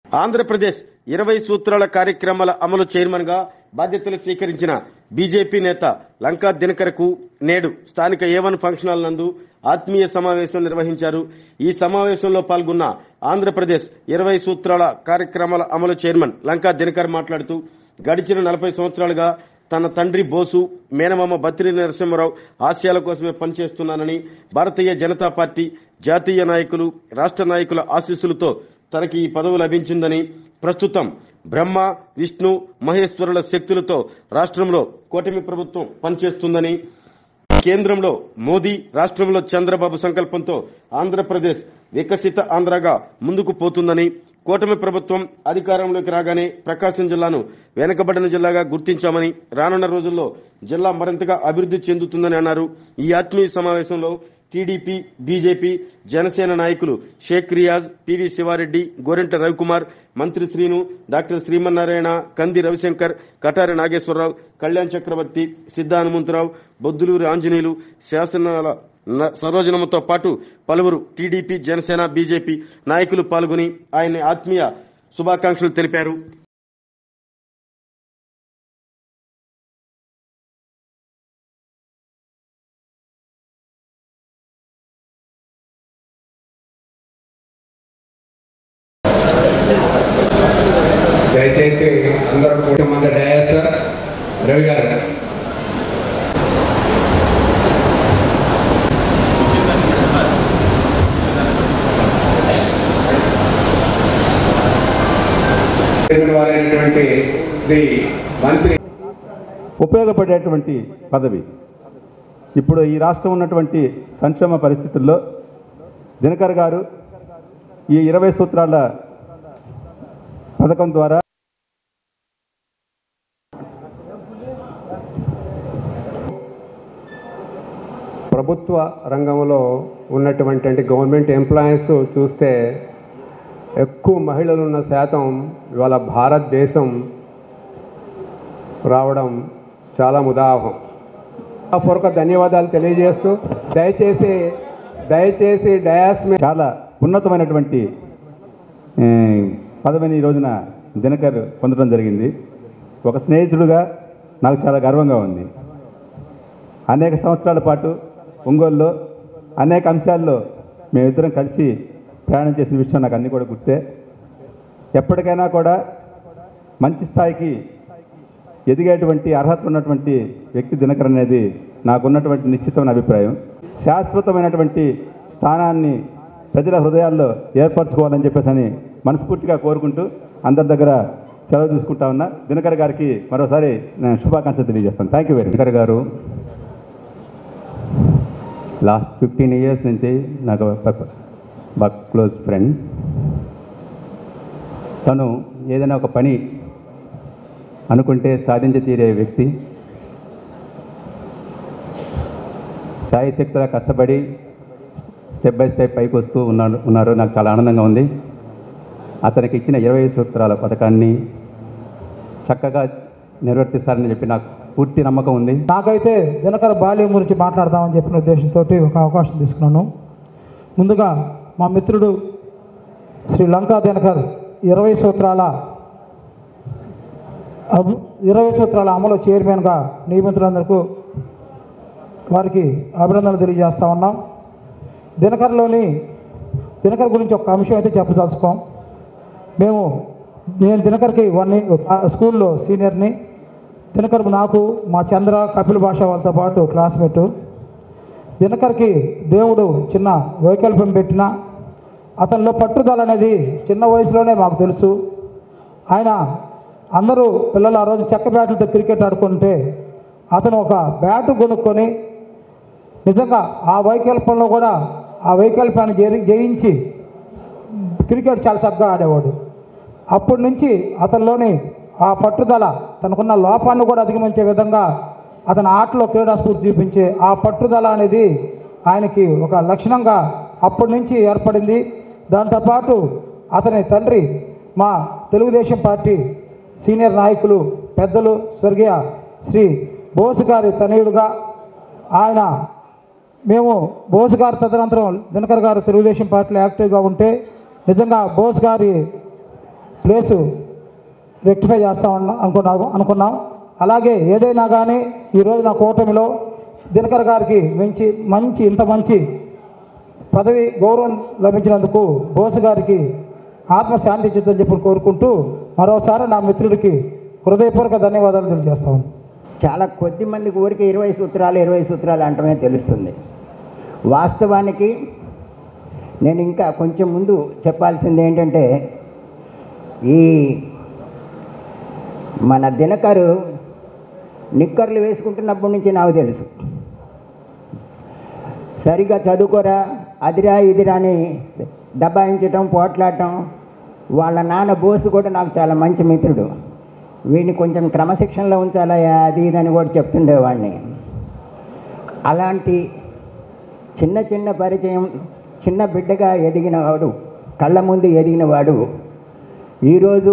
ఆంధ్రప్రదేశ్ ఇరవై సూత్రాల కార్యక్రమాల అమలు చైర్మన్ గా బాధ్యతలు స్వీకరించిన బీజేపీ నేత లంకా దినకర్కు నేడు స్థానిక ఏవన్ ఫంక్షన్ హాల్ నందు ఆత్మీయ సమావేశం నిర్వహించారు ఈ సమావేశంలో పాల్గొన్న ఆంధ్రప్రదేశ్ ఇరవై సూత్రాల కార్యక్రమాల అమలు చైర్మన్ లంకా దినకర్ మాట్లాడుతూ గడిచిన నలభై సంవత్సరాలుగా తన తండ్రి బోసు మేనమామ బత్తిరి నరసింహారావు ఆశయాల కోసమే పనిచేస్తున్నానని భారతీయ జనతా పార్టీ జాతీయ నాయకులు రాష్ట్ర నాయకుల ఆశీస్సులతో తనకి ఈ పదవి లభించిందని ప్రస్తుతం బ్రహ్మ విష్ణు మహేశ్వరుల శక్తులతో రాష్ట్రంలో కూటమి ప్రభుత్వం పనిచేస్తుందని కేంద్రంలో మోదీ రాష్ట్రంలో చంద్రబాబు సంకల్పంతో ఆంధ్రప్రదేశ్ వికసిత ఆంధ్రగా ముందుకు పోతుందని కూటమి ప్రభుత్వం అధికారంలోకి రాగానే ప్రకాశం జిల్లాను వెనుకబడిన జిల్లాగా గుర్తించామని రానున్న రోజుల్లో జిల్లా మరింతగా అభివృద్ధి చెందుతుందని అన్నారు ఈ ఆత్మీయ సమావేశంలో టీడీపీ బీజేపీ జనసేన నాయకులు షేక్ రియాజ్ పివి శివారెడ్డి గోరెంట రవికుమార్ మంత్రి శ్రీను డాక్టర్ శ్రీమన్నారాయణ కంది రవిశంకర్ కటారి నాగేశ్వరరావు కళ్యాణ్ చక్రవర్తి సిద్ధ హనుమంతరావు బొద్దులూరి ఆంజనేయులు శాసనాల న- సరోజనమ్మతో పాటు పలువురు టీడీపీ జనసేన బీజేపీ నాయకులు పాల్గొని ఆయన ఆత్మీయ శుభాకాంక్షలు తెలిపారు దయచేసి అందరూ కూడి మంది డయాస్ రవి గారు వారైనటువంటి శ్రీ మంత్రి ఉపయోగపడేటువంటి పదవి ఇప్పుడు ఈ రాష్ట్రం ఉన్నటువంటి సంక్షేమ పరిస్థితుల్లో దినకర్ గారు ఈ ఇరవై సూత్రాల పథకం ద్వారా ప్రభుత్వ రంగంలో ఉన్నటువంటి అంటే గవర్నమెంట్ ఎంప్లాయీస్ చూస్తే ఎక్కువ మహిళలు ఉన్న శాతం ఇవాళ భారతదేశం రావడం చాలా ముదాహం పూర్వక ధన్యవాదాలు తెలియజేస్తూ దయచేసి దయచేసి డయాస్ మీద చాలా ఉన్నతమైనటువంటి ఏ, పదవిని ఈ రోజున దినకర్ పొందడం జరిగింది ఒక స్నేహితుడుగా నాకు చాలా గర్వంగా ఉంది అనేక సంవత్సరాల పాటు ఒంగోలులో అనేక అంశాల్లో మేమిద్దరం కలిసి ప్రయాణం చేసిన విషయం నాకు అన్నీ కూడా గుర్తే ఎప్పటికైనా కూడా మంచి స్థాయికి ఎదిగేటువంటి అర్హత ఉన్నటువంటి వ్యక్తి దినకర్ అనేది నాకున్నటువంటి నిశ్చితమైన అభిప్రాయం శాశ్వతమైనటువంటి స్థానాన్ని ప్రజల హృదయాల్లో ఏర్పరచుకోవాలని చెప్పేసి అని మనస్ఫూర్తిగా కోరుకుంటూ అందరి దగ్గర సెలవు తీసుకుంటా ఉన్నా దినకర్ గారికి మరోసారి నేను శుభాకాంక్షలు తెలియజేస్తాను థ్యాంక్ యూ వెరీ శంకర్ గారు లాస్ట్ ఫిఫ్టీన్ ఇయర్స్ నుంచి నాకు ప- బాగా క్లోజ్ ఫ్రెండ్ తను ఏదైనా ఒక పని అనుకుంటే సాధించి తీరే వ్యక్తి సాయి శక్తిలా కష్టపడి స్టెప్ బై స్టెప్ పైకి వస్తూ ఉన్నారు ఉన్నారు నాకు చాలా ఆనందంగా ఉంది అతనికి ఇచ్చిన ఇరవై సూత్రాల పథకాన్ని చక్కగా నిర్వర్తిస్తారని చెప్పి నాకు పూర్తి నమ్మకం ఉంది నాకైతే దినకర బాల్యం గురించి మాట్లాడదామని చెప్పిన ఉద్దేశంతో ఒక అవకాశం తీసుకున్నాను ముందుగా మా మిత్రుడు శ్రీ లంకా దినకర్ ఇరవై సూత్రాల అబ్- ఇరవై సూత్రాల అమలు చైర్మన్గా నియమితులందరికీ వారికి అభినందనలు తెలియజేస్తా ఉన్నాం దినకర్లోని దినకర్ గురించి ఒక అంశం అయితే చెప్పదలుచుకోం మేము నేను దినకర్కి వన్ స్కూల్లో సీనియర్ని దినకర్ నాకు మా చంద్ర కపిల్ భాష వాళ్ళతో పాటు క్లాస్మేటు దినకర్కి దేవుడు చిన్న వైకల్పం పెట్టిన అతనిలో పట్టుదల అనేది చిన్న వయసులోనే మాకు తెలుసు ఆయన అందరూ పిల్లలు ఆ రోజు చెక్క బ్యాట్లతో క్రికెట్ ఆడుకుంటే అతను ఒక బ్యాట్ కొనుక్కొని నిజంగా ఆ వైకల్పంలో కూడా ఆ వైకల్పాన్ని జరి జయించి క్రికెట్ చాలా చక్కగా ఆడేవాడు అప్పటి నుంచి అతనిలోని ఆ పట్టుదల తనకున్న లోపాన్ని కూడా అధిగమించే విధంగా అతని ఆటలో క్రీడా స్ఫూర్తి చూపించే ఆ పట్టుదల అనేది ఆయనకి ఒక లక్షణంగా అప్పటి నుంచి ఏర్పడింది దాంతోపాటు అతని తండ్రి మా తెలుగుదేశం పార్టీ సీనియర్ నాయకులు పెద్దలు స్వర్గీయ శ్రీ బోసు గారి తనయుడుగా ఆయన మేము బోస్ గారి తదనంతరం దినకర్ గారు తెలుగుదేశం పార్టీలో యాక్టివ్గా ఉంటే నిజంగా బోస్ గారి ప్లేసు రెక్టిఫై చేస్తామన్న అనుకున్నాము అనుకున్నాం అలాగే ఏదైనా కానీ ఈరోజు నా కూటమిలో దినకర్ గారికి మంచి మంచి ఇంత మంచి పదవి గౌరవం లభించినందుకు బోసు గారికి ఆత్మశాంతి ఇచ్చుద్దని చెప్పి కోరుకుంటూ మరోసారి నా మిత్రుడికి హృదయపూర్వక ధన్యవాదాలు తెలియజేస్తాను చాలా కొద్ది మందికి ఊరికి ఇరవై సూత్రాలు ఇరవై సూత్రాలు అంటమే తెలుస్తుంది వాస్తవానికి నేను ఇంకా కొంచెం ముందు చెప్పాల్సింది ఏంటంటే ఈ మన దినకరు నిక్కర్లు వేసుకుంటున్నప్పటి నుంచి నాకు తెలుసు సరిగా చదువుకోరా అదిరా ఇదిరా అని దబాయించటం పోట్లాడటం వాళ్ళ నాన్న బోసు కూడా నాకు చాలా మంచి మిత్రుడు వీడిని కొంచెం క్రమశిక్షణలో ఉంచాలయా అది ఇది అని కూడా చెప్తుండేవాడిని అలాంటి చిన్న చిన్న పరిచయం చిన్న బిడ్డగా ఎదిగినవాడు కళ్ళ ముందు ఎదిగినవాడు ఈరోజు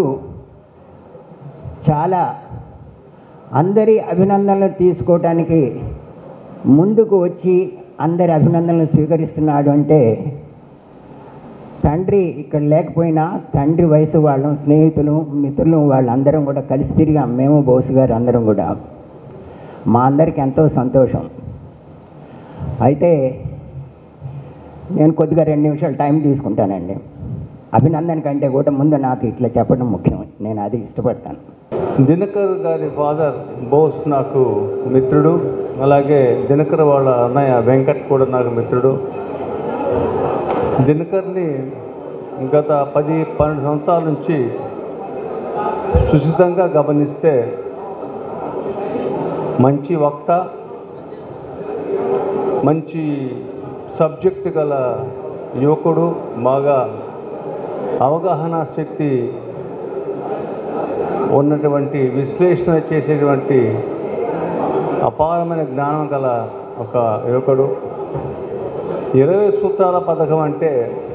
చాలా అందరి అభినందనలు తీసుకోవటానికి ముందుకు వచ్చి అందరి అభినందనలు స్వీకరిస్తున్నాడు అంటే తండ్రి ఇక్కడ లేకపోయినా తండ్రి వయసు వాళ్ళం స్నేహితులు మిత్రులు వాళ్ళందరం కూడా కలిసి తిరిగాం మేము బోసు గారు అందరం కూడా మా అందరికి ఎంతో సంతోషం అయితే నేను కొద్దిగా రెండు నిమిషాలు టైం తీసుకుంటానండి అభినందన కంటే కూడా ముందు నాకు ఇట్లా చెప్పడం ముఖ్యం నేను అది ఇష్టపడతాను దినకర్ గారి ఫాదర్ బోస్ నాకు మిత్రుడు అలాగే దినకర్ వాళ్ళ అన్నయ్య వెంకట్ కూడా నాకు మిత్రుడు దినకర్ని గత పది పన్నెండు సంవత్సరాల నుంచి సుచితంగా గమనిస్తే మంచి వక్త మంచి సబ్జెక్ట్ గల యువకుడు బాగా అవగాహన శక్తి ఉన్నటువంటి విశ్లేషణ చేసేటువంటి అపారమైన జ్ఞానం గల ఒక యువకుడు ఇరవై సూత్రాల పథకం అంటే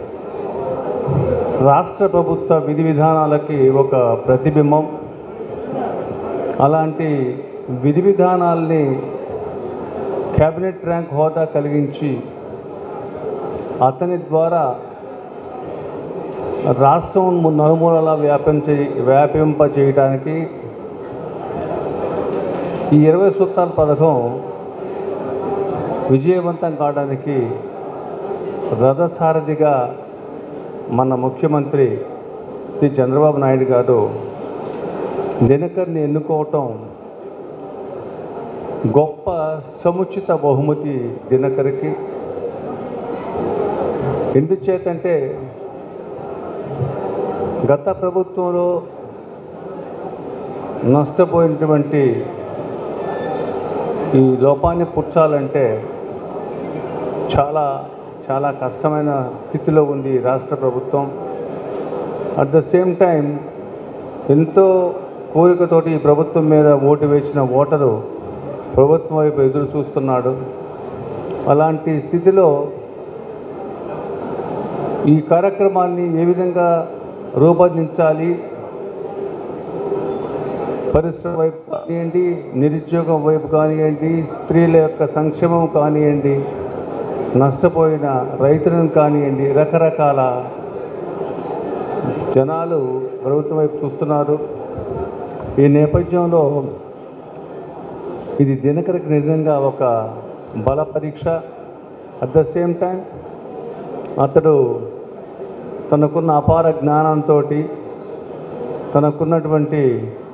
రాష్ట్ర ప్రభుత్వ విధి విధానాలకి ఒక ప్రతిబింబం అలాంటి విధి విధానాల్ని క్యాబినెట్ ర్యాంక్ హోదా కలిగించి అతని ద్వారా రాష్ట్రం నలుమూలలా వ్యాపించే వ్యాపింప చేయడానికి ఈ ఇరవై సూత్రాల పథకం విజయవంతం కావడానికి రథసారథిగా మన ముఖ్యమంత్రి శ్రీ చంద్రబాబు నాయుడు గారు దినకర్ని ఎన్నుకోవటం గొప్ప సముచిత బహుమతి దినకర్కి ఎందుచేతంటే గత ప్రభుత్వంలో నష్టపోయినటువంటి ఈ లోపాన్ని పుచ్చాలంటే చాలా చాలా కష్టమైన స్థితిలో ఉంది రాష్ట్ర ప్రభుత్వం అట్ ద సేమ్ టైం ఎంతో కోరికతోటి ఈ ప్రభుత్వం మీద ఓటు వేసిన ఓటరు ప్రభుత్వం వైపు ఎదురు చూస్తున్నాడు అలాంటి స్థితిలో ఈ కార్యక్రమాన్ని ఏ విధంగా రూపొందించాలి పరిశ్రమ వైపు కానివ్వండి నిరుద్యోగం వైపు కానివ్వండి స్త్రీల యొక్క సంక్షేమం కానివ్వండి నష్టపోయిన రైతులను కానివ్వండి రకరకాల జనాలు ప్రభుత్వం వైపు చూస్తున్నారు ఈ నేపథ్యంలో ఇది దినకరకి నిజంగా ఒక బల పరీక్ష అట్ ద సేమ్ టైం అతడు తనకున్న అపార జ్ఞానంతో తనకున్నటువంటి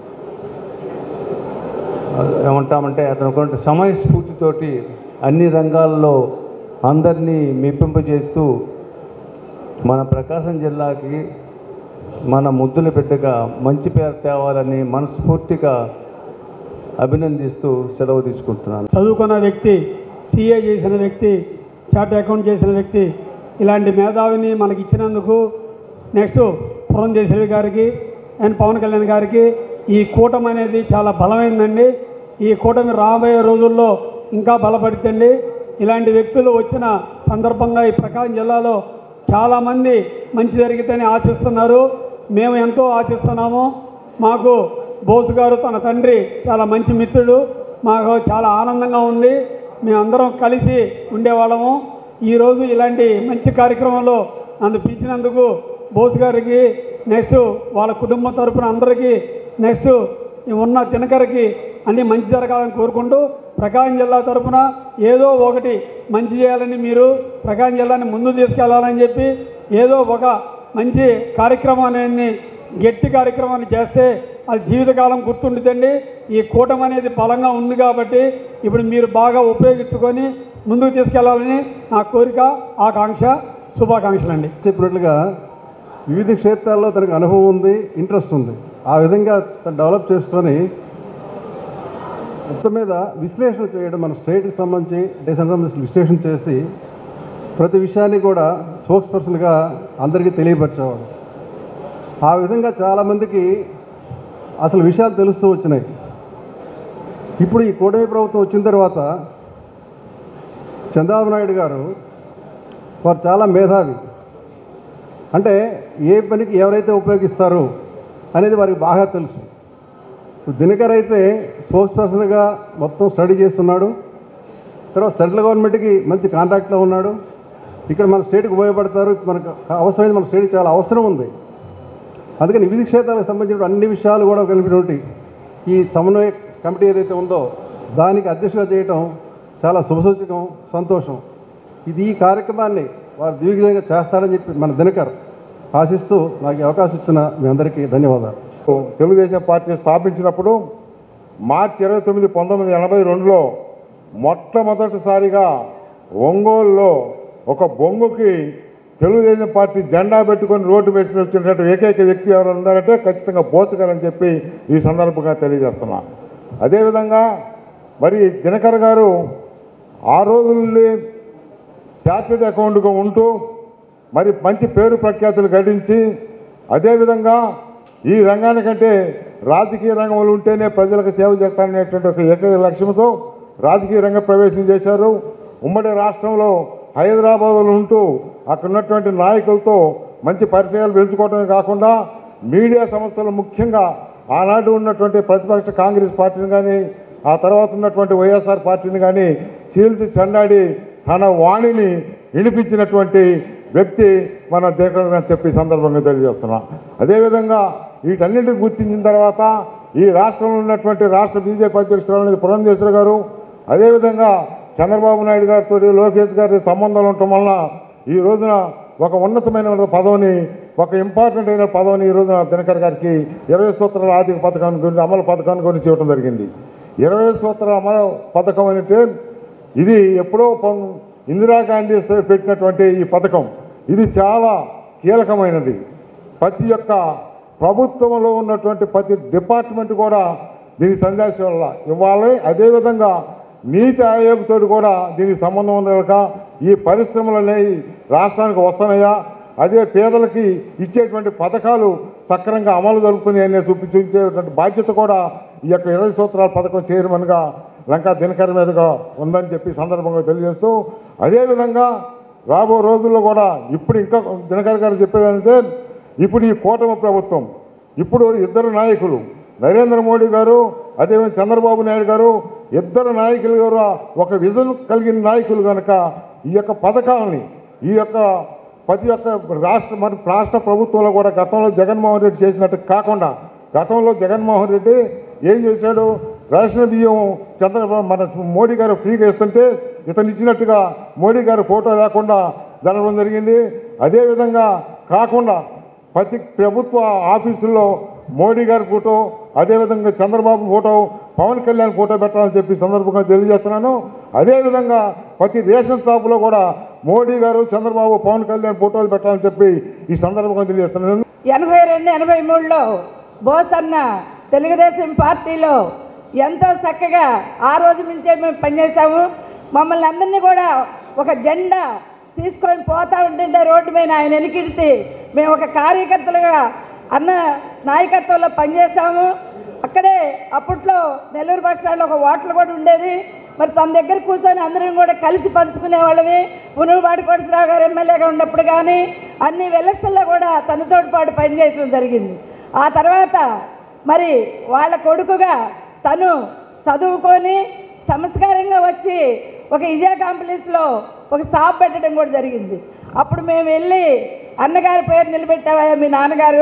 ఏమంటామంటే అతనుకున్న సమయస్ఫూర్తితోటి అన్ని రంగాల్లో అందరినీ మెప్పింపజేస్తూ మన ప్రకాశం జిల్లాకి మన ముద్దుల బిడ్డగా మంచి పేరు తేవాలని మనస్ఫూర్తిగా అభినందిస్తూ సెలవు తీసుకుంటున్నాను చదువుకున్న వ్యక్తి సీఏ చేసిన వ్యక్తి చార్ట్ అకౌంట్ చేసిన వ్యక్తి ఇలాంటి మేధావిని మనకి ఇచ్చినందుకు నెక్స్ట్ పురంధేశ్వరి గారికి అండ్ పవన్ కళ్యాణ్ గారికి ఈ కూటమి అనేది చాలా బలమైందండి ఈ కూటమి రాబోయే రోజుల్లో ఇంకా బలపడుతుంది ఇలాంటి వ్యక్తులు వచ్చిన సందర్భంగా ఈ ప్రకాశం జిల్లాలో చాలామంది మంచి జరిగితేనే ఆశిస్తున్నారు మేము ఎంతో ఆశిస్తున్నాము మాకు బోసు గారు తన తండ్రి చాలా మంచి మిత్రుడు మాకు చాలా ఆనందంగా ఉంది మేమందరం కలిసి ఉండేవాళ్ళము ఈరోజు ఇలాంటి మంచి కార్యక్రమంలో నన్ను పిలిచినందుకు బోసు గారికి నెక్స్ట్ వాళ్ళ కుటుంబం తరపున అందరికీ నెక్స్ట్ ఈ ఉన్న దినకరకి అన్ని మంచి జరగాలని కోరుకుంటూ ప్రకాశం జిల్లా తరపున ఏదో ఒకటి మంచి చేయాలని మీరు ప్రకాశం జిల్లాని ముందు తీసుకెళ్లాలని చెప్పి ఏదో ఒక మంచి కార్యక్రమాన్ని గట్టి కార్యక్రమాన్ని చేస్తే అది జీవితకాలం గుర్తుండిద్దండి ఈ కూటమి అనేది బలంగా ఉంది కాబట్టి ఇప్పుడు మీరు బాగా ఉపయోగించుకొని ముందుకు తీసుకెళ్లాలని నా కోరిక ఆకాంక్ష శుభాకాంక్షలు అండి చెప్పినట్లుగా వివిధ క్షేత్రాల్లో తనకు అనుభవం ఉంది ఇంట్రెస్ట్ ఉంది ఆ విధంగా తను డెవలప్ చేసుకొని మొత్తం మీద విశ్లేషణ చేయడం మన స్టేట్కి సంబంధించి దేశానికి సంబంధించి విశ్లేషణ చేసి ప్రతి విషయాన్ని కూడా స్పోక్స్ పర్సన్గా అందరికీ తెలియపరిచేవాడు ఆ విధంగా చాలామందికి అసలు విషయాలు తెలుస్తూ వచ్చినాయి ఇప్పుడు ఈ కూటమి ప్రభుత్వం వచ్చిన తర్వాత చంద్రబాబు నాయుడు గారు వారు చాలా మేధావి అంటే ఏ పనికి ఎవరైతే ఉపయోగిస్తారు అనేది వారికి బాగా తెలుసు ఇప్పుడు దినకర్ అయితే స్పోక్స్ పర్సన్గా మొత్తం స్టడీ చేస్తున్నాడు తర్వాత సెంట్రల్ గవర్నమెంట్కి మంచి కాంటాక్ట్లో ఉన్నాడు ఇక్కడ మన స్టేట్కి ఉపయోగపడతారు మనకు అవసరమైంది మన స్టేట్కి చాలా అవసరం ఉంది అందుకని వివిధ క్షేత్రాలకు సంబంధించిన అన్ని విషయాలు కూడా కలిపినటువంటి ఈ సమన్వయ కమిటీ ఏదైతే ఉందో దానికి అధ్యక్షుగా చేయటం చాలా శుభసూచకం సంతోషం ఇది ఈ కార్యక్రమాన్ని వారు దిగ్విజయంగా చేస్తారని చెప్పి మన దినకర్ ఆశిస్తూ నాకు ఈ అవకాశం ఇచ్చిన మీ అందరికీ ధన్యవాదాలు తెలుగుదేశం పార్టీ స్థాపించినప్పుడు మార్చి ఇరవై తొమ్మిది పంతొమ్మిది ఎనభై రెండులో మొట్టమొదటిసారిగా ఒంగోలులో ఒక బొంగుకి తెలుగుదేశం పార్టీ జెండా పెట్టుకొని రోడ్డు వేసుకుని వచ్చినటువంటి ఏకైక వ్యక్తి ఎవరు ఉన్నారంటే ఖచ్చితంగా బోచగారని చెప్పి ఈ సందర్భంగా తెలియజేస్తున్నా అదేవిధంగా మరి దినకర్ గారు ఆ రోజుల్ని చార్టెడ్ అకౌంట్గా ఉంటూ మరి మంచి పేరు ప్రఖ్యాతులు గడించి అదేవిధంగా ఈ రంగానికంటే రాజకీయ రంగంలో ఉంటేనే ప్రజలకు సేవ చేస్తాననేటువంటి ఒక ఏకైక లక్ష్యంతో రాజకీయ రంగ ప్రవేశం చేశారు ఉమ్మడి రాష్ట్రంలో హైదరాబాద్లో ఉంటూ అక్కడ ఉన్నటువంటి నాయకులతో మంచి పరిచయాలు పెంచుకోవడమే కాకుండా మీడియా సంస్థలు ముఖ్యంగా ఆనాడు ఉన్నటువంటి ప్రతిపక్ష కాంగ్రెస్ పార్టీని కానీ ఆ తర్వాత ఉన్నటువంటి వైఎస్ఆర్ పార్టీని కానీ చీల్చి చెండాడి తన వాణిని వినిపించినటువంటి వ్యక్తి మన దేశం అని చెప్పి ఈ సందర్భంగా తెలియజేస్తున్నాం అదేవిధంగా వీటన్నిటిని గుర్తించిన తర్వాత ఈ రాష్ట్రంలో ఉన్నటువంటి రాష్ట్ర బీజేపీ అధ్యక్షురాలు పురంధేశ్వర గారు అదేవిధంగా చంద్రబాబు నాయుడు గారితో లోకేష్ గారి సంబంధాలు ఉండటం వలన ఈ రోజున ఒక ఉన్నతమైన పదవిని ఒక ఇంపార్టెంట్ అయిన పదవిని ఈ రోజున దినకర్ గారికి ఇరవై సూత్రాల ఆర్థిక పథకాన్ని గురించి అమలు పథకాన్ని గురించి ఇవ్వడం జరిగింది ఇరవై సూత్రాల అమలు పథకం అంటే ఇది ఎప్పుడో పొం- ఇందిరాగాంధీ పెట్టినటువంటి ఈ పథకం ఇది చాలా కీలకమైనది ప్రతి ఒక్క ప్రభుత్వంలో ఉన్నటువంటి ప్రతి డిపార్ట్మెంట్ కూడా దీనికి సందేశం వల్ల ఇవ్వాలి అదేవిధంగా నీతి ఆయోగ్ తోటి కూడా దీనికి సంబంధం ఉండక ఈ పరిశ్రమలు అనేవి రాష్ట్రానికి వస్తున్నాయా అదే పేదలకి ఇచ్చేటువంటి పథకాలు సక్రమంగా అమలు జరుగుతున్నాయని చూపించేటువంటి బాధ్యత కూడా ఈ యొక్క ఇరవై సూత్రాల పథకం చైర్మన్గా లంకా దినకర్ మీదుగా ఉందని చెప్పి సందర్భంగా తెలియజేస్తూ అదేవిధంగా రాబో రోజుల్లో కూడా ఇప్పుడు ఇంకా దినకర్ గారు చెప్పేదంటే ఇప్పుడు ఈ కూటమి ప్రభుత్వం ఇప్పుడు ఇద్దరు నాయకులు నరేంద్ర మోడీ గారు అదేవిధంగా చంద్రబాబు నాయుడు గారు ఇద్దరు నాయకులు గారు ఒక విజన్ కలిగిన నాయకులు కనుక ఈ యొక్క పథకాలని ఈ యొక్క ప్రతి ఒక్క రాష్ట్ర మరి రాష్ట్ర ప్రభుత్వంలో కూడా గతంలో జగన్మోహన్ రెడ్డి చేసినట్టు కాకుండా గతంలో జగన్మోహన్ రెడ్డి ఏం చేశాడు రేషన్ బియ్యం చంద్రబాబు మన మోడీ గారు ఫ్రీగా ఇస్తుంటే ఇతను ఇచ్చినట్టుగా మోడీ గారు ఫోటో లేకుండా జరగడం జరిగింది అదేవిధంగా కాకుండా ప్రతి ప్రభుత్వ ఆఫీసుల్లో మోడీ గారి ఫోటో అదేవిధంగా చంద్రబాబు ఫోటో పవన్ కళ్యాణ్ ఫోటో పెట్టాలని చెప్పి ఈ సందర్భంగా తెలియజేస్తున్నాను అదేవిధంగా ప్రతి రేషన్ షాపులో కూడా మోడీ గారు చంద్రబాబు పవన్ కళ్యాణ్ ఫోటోలు పెట్టాలని చెప్పి ఈ సందర్భంగా తెలియజేస్తున్నాను ఎనభై రెండు ఎనభై మూడులో బోస్ అన్న తెలుగుదేశం పార్టీలో ఎంతో చక్కగా ఆ రోజు నుంచే మేము పనిచేసాము మమ్మల్ని అందరినీ కూడా ఒక జెండా తీసుకొని పోతా ఉంటుంటే రోడ్డు మీద ఆయన వెనుకిడితే మేము ఒక కార్యకర్తలుగా అన్న నాయకత్వంలో పనిచేసాము అక్కడే అప్పట్లో నెల్లూరు బస్ స్టాండ్లో ఒక హోటల్ కూడా ఉండేది మరి తన దగ్గర కూర్చొని అందరం కూడా కలిసి పంచుకునే వాళ్ళమి పునుగుబాటి కోటేశ్వరరావు గారు ఎమ్మెల్యేగా ఉన్నప్పుడు కానీ అన్ని ఎలక్షన్లో కూడా తనతో పాటు పనిచేయడం జరిగింది ఆ తర్వాత మరి వాళ్ళ కొడుకుగా తను చదువుకొని సంస్కారంగా వచ్చి ఒక విజయ కాంప్లెక్స్లో ఒక షాప్ పెట్టడం కూడా జరిగింది అప్పుడు మేము వెళ్ళి అన్నగారి పేరు నిలబెట్టావా మీ నాన్నగారు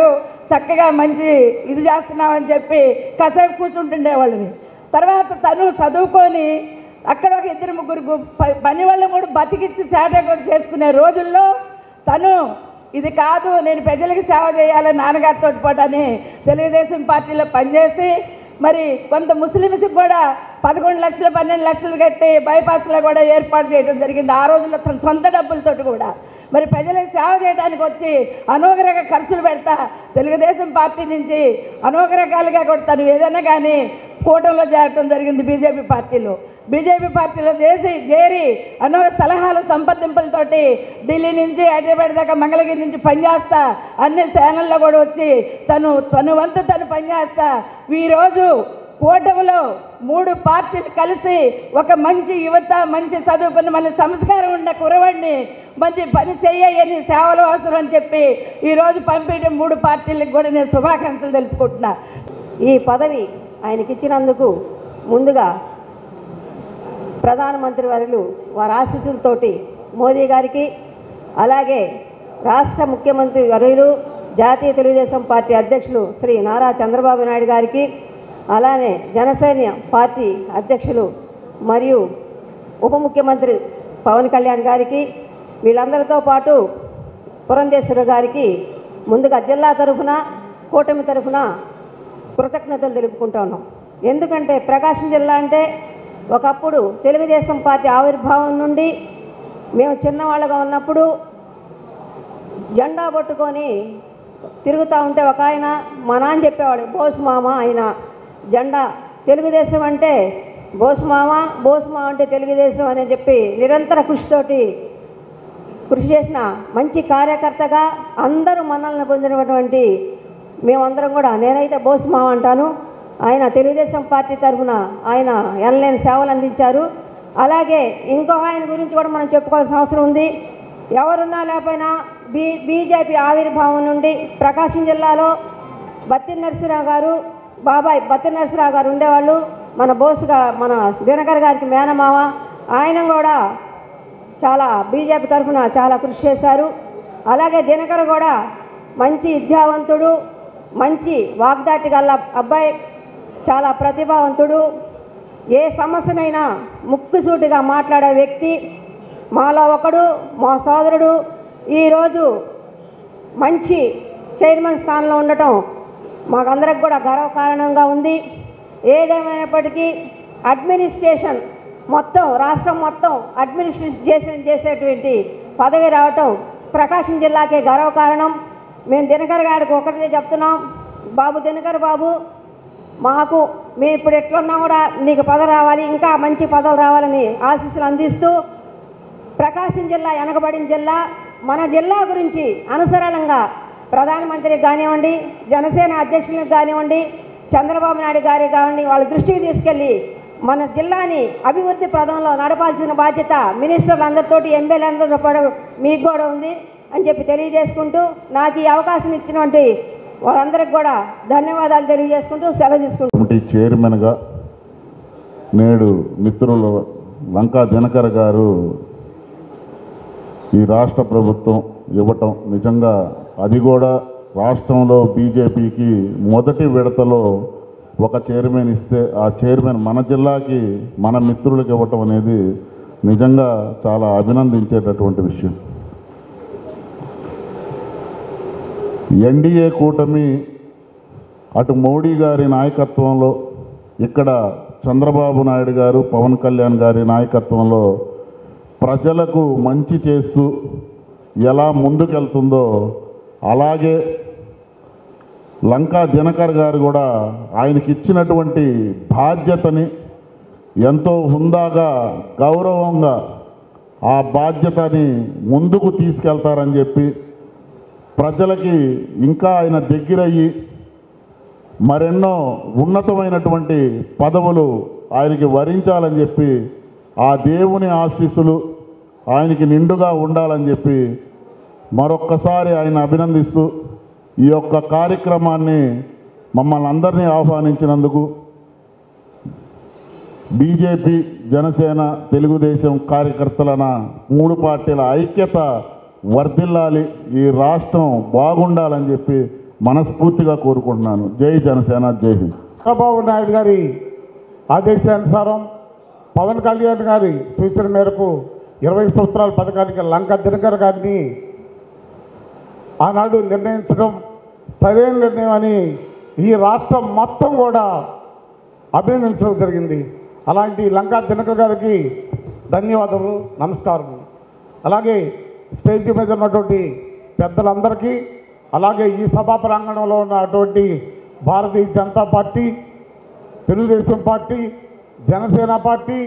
చక్కగా మంచి ఇది చేస్తున్నామని చెప్పి కాసేపు కూర్చుంటుండేవాళ్ళని తర్వాత తను చదువుకొని అక్కడ ఒక ఇద్దరు ముగ్గురు గు- ప- పని వాళ్ళు కూడా బతికిచ్చి చేట కూడా చేసుకునే రోజుల్లో తను ఇది కాదు నేను ప్రజలకు సేవ చేయాలని నాన్నగారితో పాటని తెలుగుదేశం పార్టీలో పనిచేసి మరి కొంత ముస్లిమ్స్కి కూడా పదకొండు లక్షలు పన్నెండు లక్షలు కట్టి బైపాస్లో కూడా ఏర్పాటు చేయడం జరిగింది ఆ రోజుల్లో తన సొంత డబ్బులతోటి కూడా మరి ప్రజలకు సేవ చేయడానికి వచ్చి అనేక రకాల ఖర్చులు పెడతా తెలుగుదేశం పార్టీ నుంచి అనేక రకాలుగా కూడా తను ఏదైనా కానీ కూటమిలో చేరటం జరిగింది బీజేపీ పార్టీలో బీజేపీ పార్టీలో చేసి చేరి అనేక సలహాలు సంప్రదింపులతోటి ఢిల్లీ నుంచి హైదరాబాద్ దాకా మంగళగిరి నుంచి పనిచేస్తా అన్ని ఛానల్లో కూడా వచ్చి తను తను వంతు తను పనిచేస్తా ఈరోజు కూటమిలో మూడు పార్టీలు కలిసి ఒక మంచి యువత మంచి చదువుకున్న మళ్ళీ సంస్కారం ఉన్న కురవాడిని మంచి పని చెయ్యని సేవలు అవసరం అని చెప్పి ఈరోజు పంపించే మూడు పార్టీలకు కూడా నేను శుభాకాంక్షలు తెలుపుకుంటున్నా ఈ పదవి ఆయనకి ఇచ్చినందుకు ముందుగా ప్రధానమంత్రి వర్యులు వారి ఆశీస్సులతోటి మోదీ గారికి అలాగే రాష్ట్ర ముఖ్యమంత్రి వర్యులు జాతీయ తెలుగుదేశం పార్టీ అధ్యక్షులు శ్రీ నారా చంద్రబాబు నాయుడు గారికి అలానే జనసేన పార్టీ అధ్యక్షులు మరియు ఉప ముఖ్యమంత్రి పవన్ కళ్యాణ్ గారికి వీళ్ళందరితో పాటు పురంధేశ్వర గారికి ముందుగా జిల్లా తరఫున కూటమి తరఫున కృతజ్ఞతలు తెలుపుకుంటా ఉన్నాం ఎందుకంటే ప్రకాశం జిల్లా అంటే ఒకప్పుడు తెలుగుదేశం పార్టీ ఆవిర్భావం నుండి మేము చిన్నవాళ్ళగా ఉన్నప్పుడు జెండా పట్టుకొని తిరుగుతూ ఉంటే ఒక ఆయన మా నాన్న చెప్పేవాడు బోస్ మామ ఆయన జెండా తెలుగుదేశం అంటే బోస్ మామ బోస్ మామ అంటే తెలుగుదేశం అని చెప్పి నిరంతర కృషితోటి కృషి చేసిన మంచి కార్యకర్తగా అందరూ మనల్ని పొందినటువంటి మేమందరం కూడా నేనైతే బోస్ మామ అంటాను ఆయన తెలుగుదేశం పార్టీ తరఫున ఆయన ఎనలేని సేవలు అందించారు అలాగే ఇంకొక ఆయన గురించి కూడా మనం చెప్పుకోవాల్సిన అవసరం ఉంది ఎవరున్నా లేకపోయినా బీ బీజేపీ ఆవిర్భావం నుండి ప్రకాశం జిల్లాలో బత్తి నరసింహరావు గారు బాబాయ్ బత్తి నరసింహరావు గారు ఉండేవాళ్ళు మన బోసుగా మన దినకర్ గారికి మేనమామ ఆయన కూడా చాలా బీజేపీ తరఫున చాలా కృషి చేశారు అలాగే దినకర్ కూడా మంచి విద్యావంతుడు మంచి వాగ్దాటి గల అబ్బాయి చాలా ప్రతిభావంతుడు ఏ సమస్యనైనా ముక్కుసూటిగా మాట్లాడే వ్యక్తి మాలో ఒకడు మా సోదరుడు ఈరోజు మంచి చైర్మన్ స్థానంలో ఉండటం మాకందరికి కూడా గర్వకారణంగా ఉంది ఏదేమైనప్పటికీ అడ్మినిస్ట్రేషన్ మొత్తం రాష్ట్రం మొత్తం అడ్మినిస్ట్రేషన్ చేసేటువంటి పదవి రావటం ప్రకాశం జిల్లాకే గర్వకారణం మేము దినకర్ గారికి ఒకటే చెప్తున్నాం బాబు దినకర్ బాబు మాకు మేము ఇప్పుడు ఎట్లున్నా కూడా నీకు పదవి రావాలి ఇంకా మంచి పదవులు రావాలని ఆశీస్సులు అందిస్తూ ప్రకాశం జిల్లా వెనకబడిన జిల్లా మన జిల్లా గురించి అనుసరణంగా ప్రధానమంత్రికి కానివ్వండి జనసేన అధ్యక్షులకు కానివ్వండి చంద్రబాబు నాయుడు గారికి కానివ్వండి వాళ్ళ దృష్టికి తీసుకెళ్ళి మన జిల్లాని అభివృద్ధి ప్రదంలో నడపాల్సిన బాధ్యత మినిస్టర్లందరితోటి ఎమ్మెల్యేలందరితో పాటు మీకు కూడా ఉంది అని చెప్పి తెలియజేసుకుంటూ నాకు ఈ అవకాశం ఇచ్చినటువంటి వాళ్ళందరికీ కూడా ధన్యవాదాలు తెలియజేసుకుంటూ సెలవు తీసుకుంటూ కమిటీ చైర్మన్గా నేడు మిత్రులు లంకా దినకర్ గారు ఈ రాష్ట్ర ప్రభుత్వం ఇవ్వటం నిజంగా అది కూడా రాష్ట్రంలో బీజేపీకి మొదటి విడతలో ఒక చైర్మన్ ఇస్తే ఆ చైర్మన్ మన జిల్లాకి మన మిత్రులకు ఇవ్వటం అనేది నిజంగా చాలా అభినందించేటటువంటి విషయం ఎన్డీఏ కూటమి అటు మోడీ గారి నాయకత్వంలో ఇక్కడ చంద్రబాబు నాయుడు గారు పవన్ కళ్యాణ్ గారి నాయకత్వంలో ప్రజలకు మంచి చేస్తూ ఎలా ముందుకెళ్తుందో అలాగే లంకా దినకర్ గారు కూడా ఆయనకి ఇచ్చినటువంటి బాధ్యతని ఎంతో హుందాగా గౌరవంగా ఆ బాధ్యతని ముందుకు తీసుకెళ్తారని చెప్పి ప్రజలకి ఇంకా ఆయన దగ్గరయ్యి మరెన్నో ఉన్నతమైనటువంటి పదవులు ఆయనకి వరించాలని చెప్పి ఆ దేవుని ఆశీస్సులు ఆయనకి నిండుగా ఉండాలని చెప్పి మరొక్కసారి ఆయన అభినందిస్తూ ఈ యొక్క కార్యక్రమాన్ని మమ్మల్ని అందరినీ ఆహ్వానించినందుకు బీజేపీ జనసేన తెలుగుదేశం కార్యకర్తలన మూడు పార్టీల ఐక్యత వర్ధిల్లాలి ఈ రాష్ట్రం బాగుండాలని చెప్పి మనస్ఫూర్తిగా కోరుకుంటున్నాను జై జనసేన జై హింద్ చంద్రబాబు నాయుడు గారి ఆదేశానుసారం పవన్ కళ్యాణ్ గారి సూచన మేరకు ఇరవై సంవత్సరాల పథకానికి లంక దినకర్ గారిని ఆనాడు నిర్ణయించడం సరైన నిర్ణయం అని ఈ రాష్ట్రం మొత్తం కూడా అభినందించడం జరిగింది అలాంటి లంకా దినకర్ గారికి ధన్యవాదాలు నమస్కారం అలాగే స్టేజ్ మీద ఉన్నటువంటి పెద్దలందరికీ అలాగే ఈ సభా ప్రాంగణంలో ఉన్నటువంటి Bharatiya Janata party Telugu Desam party Janasena party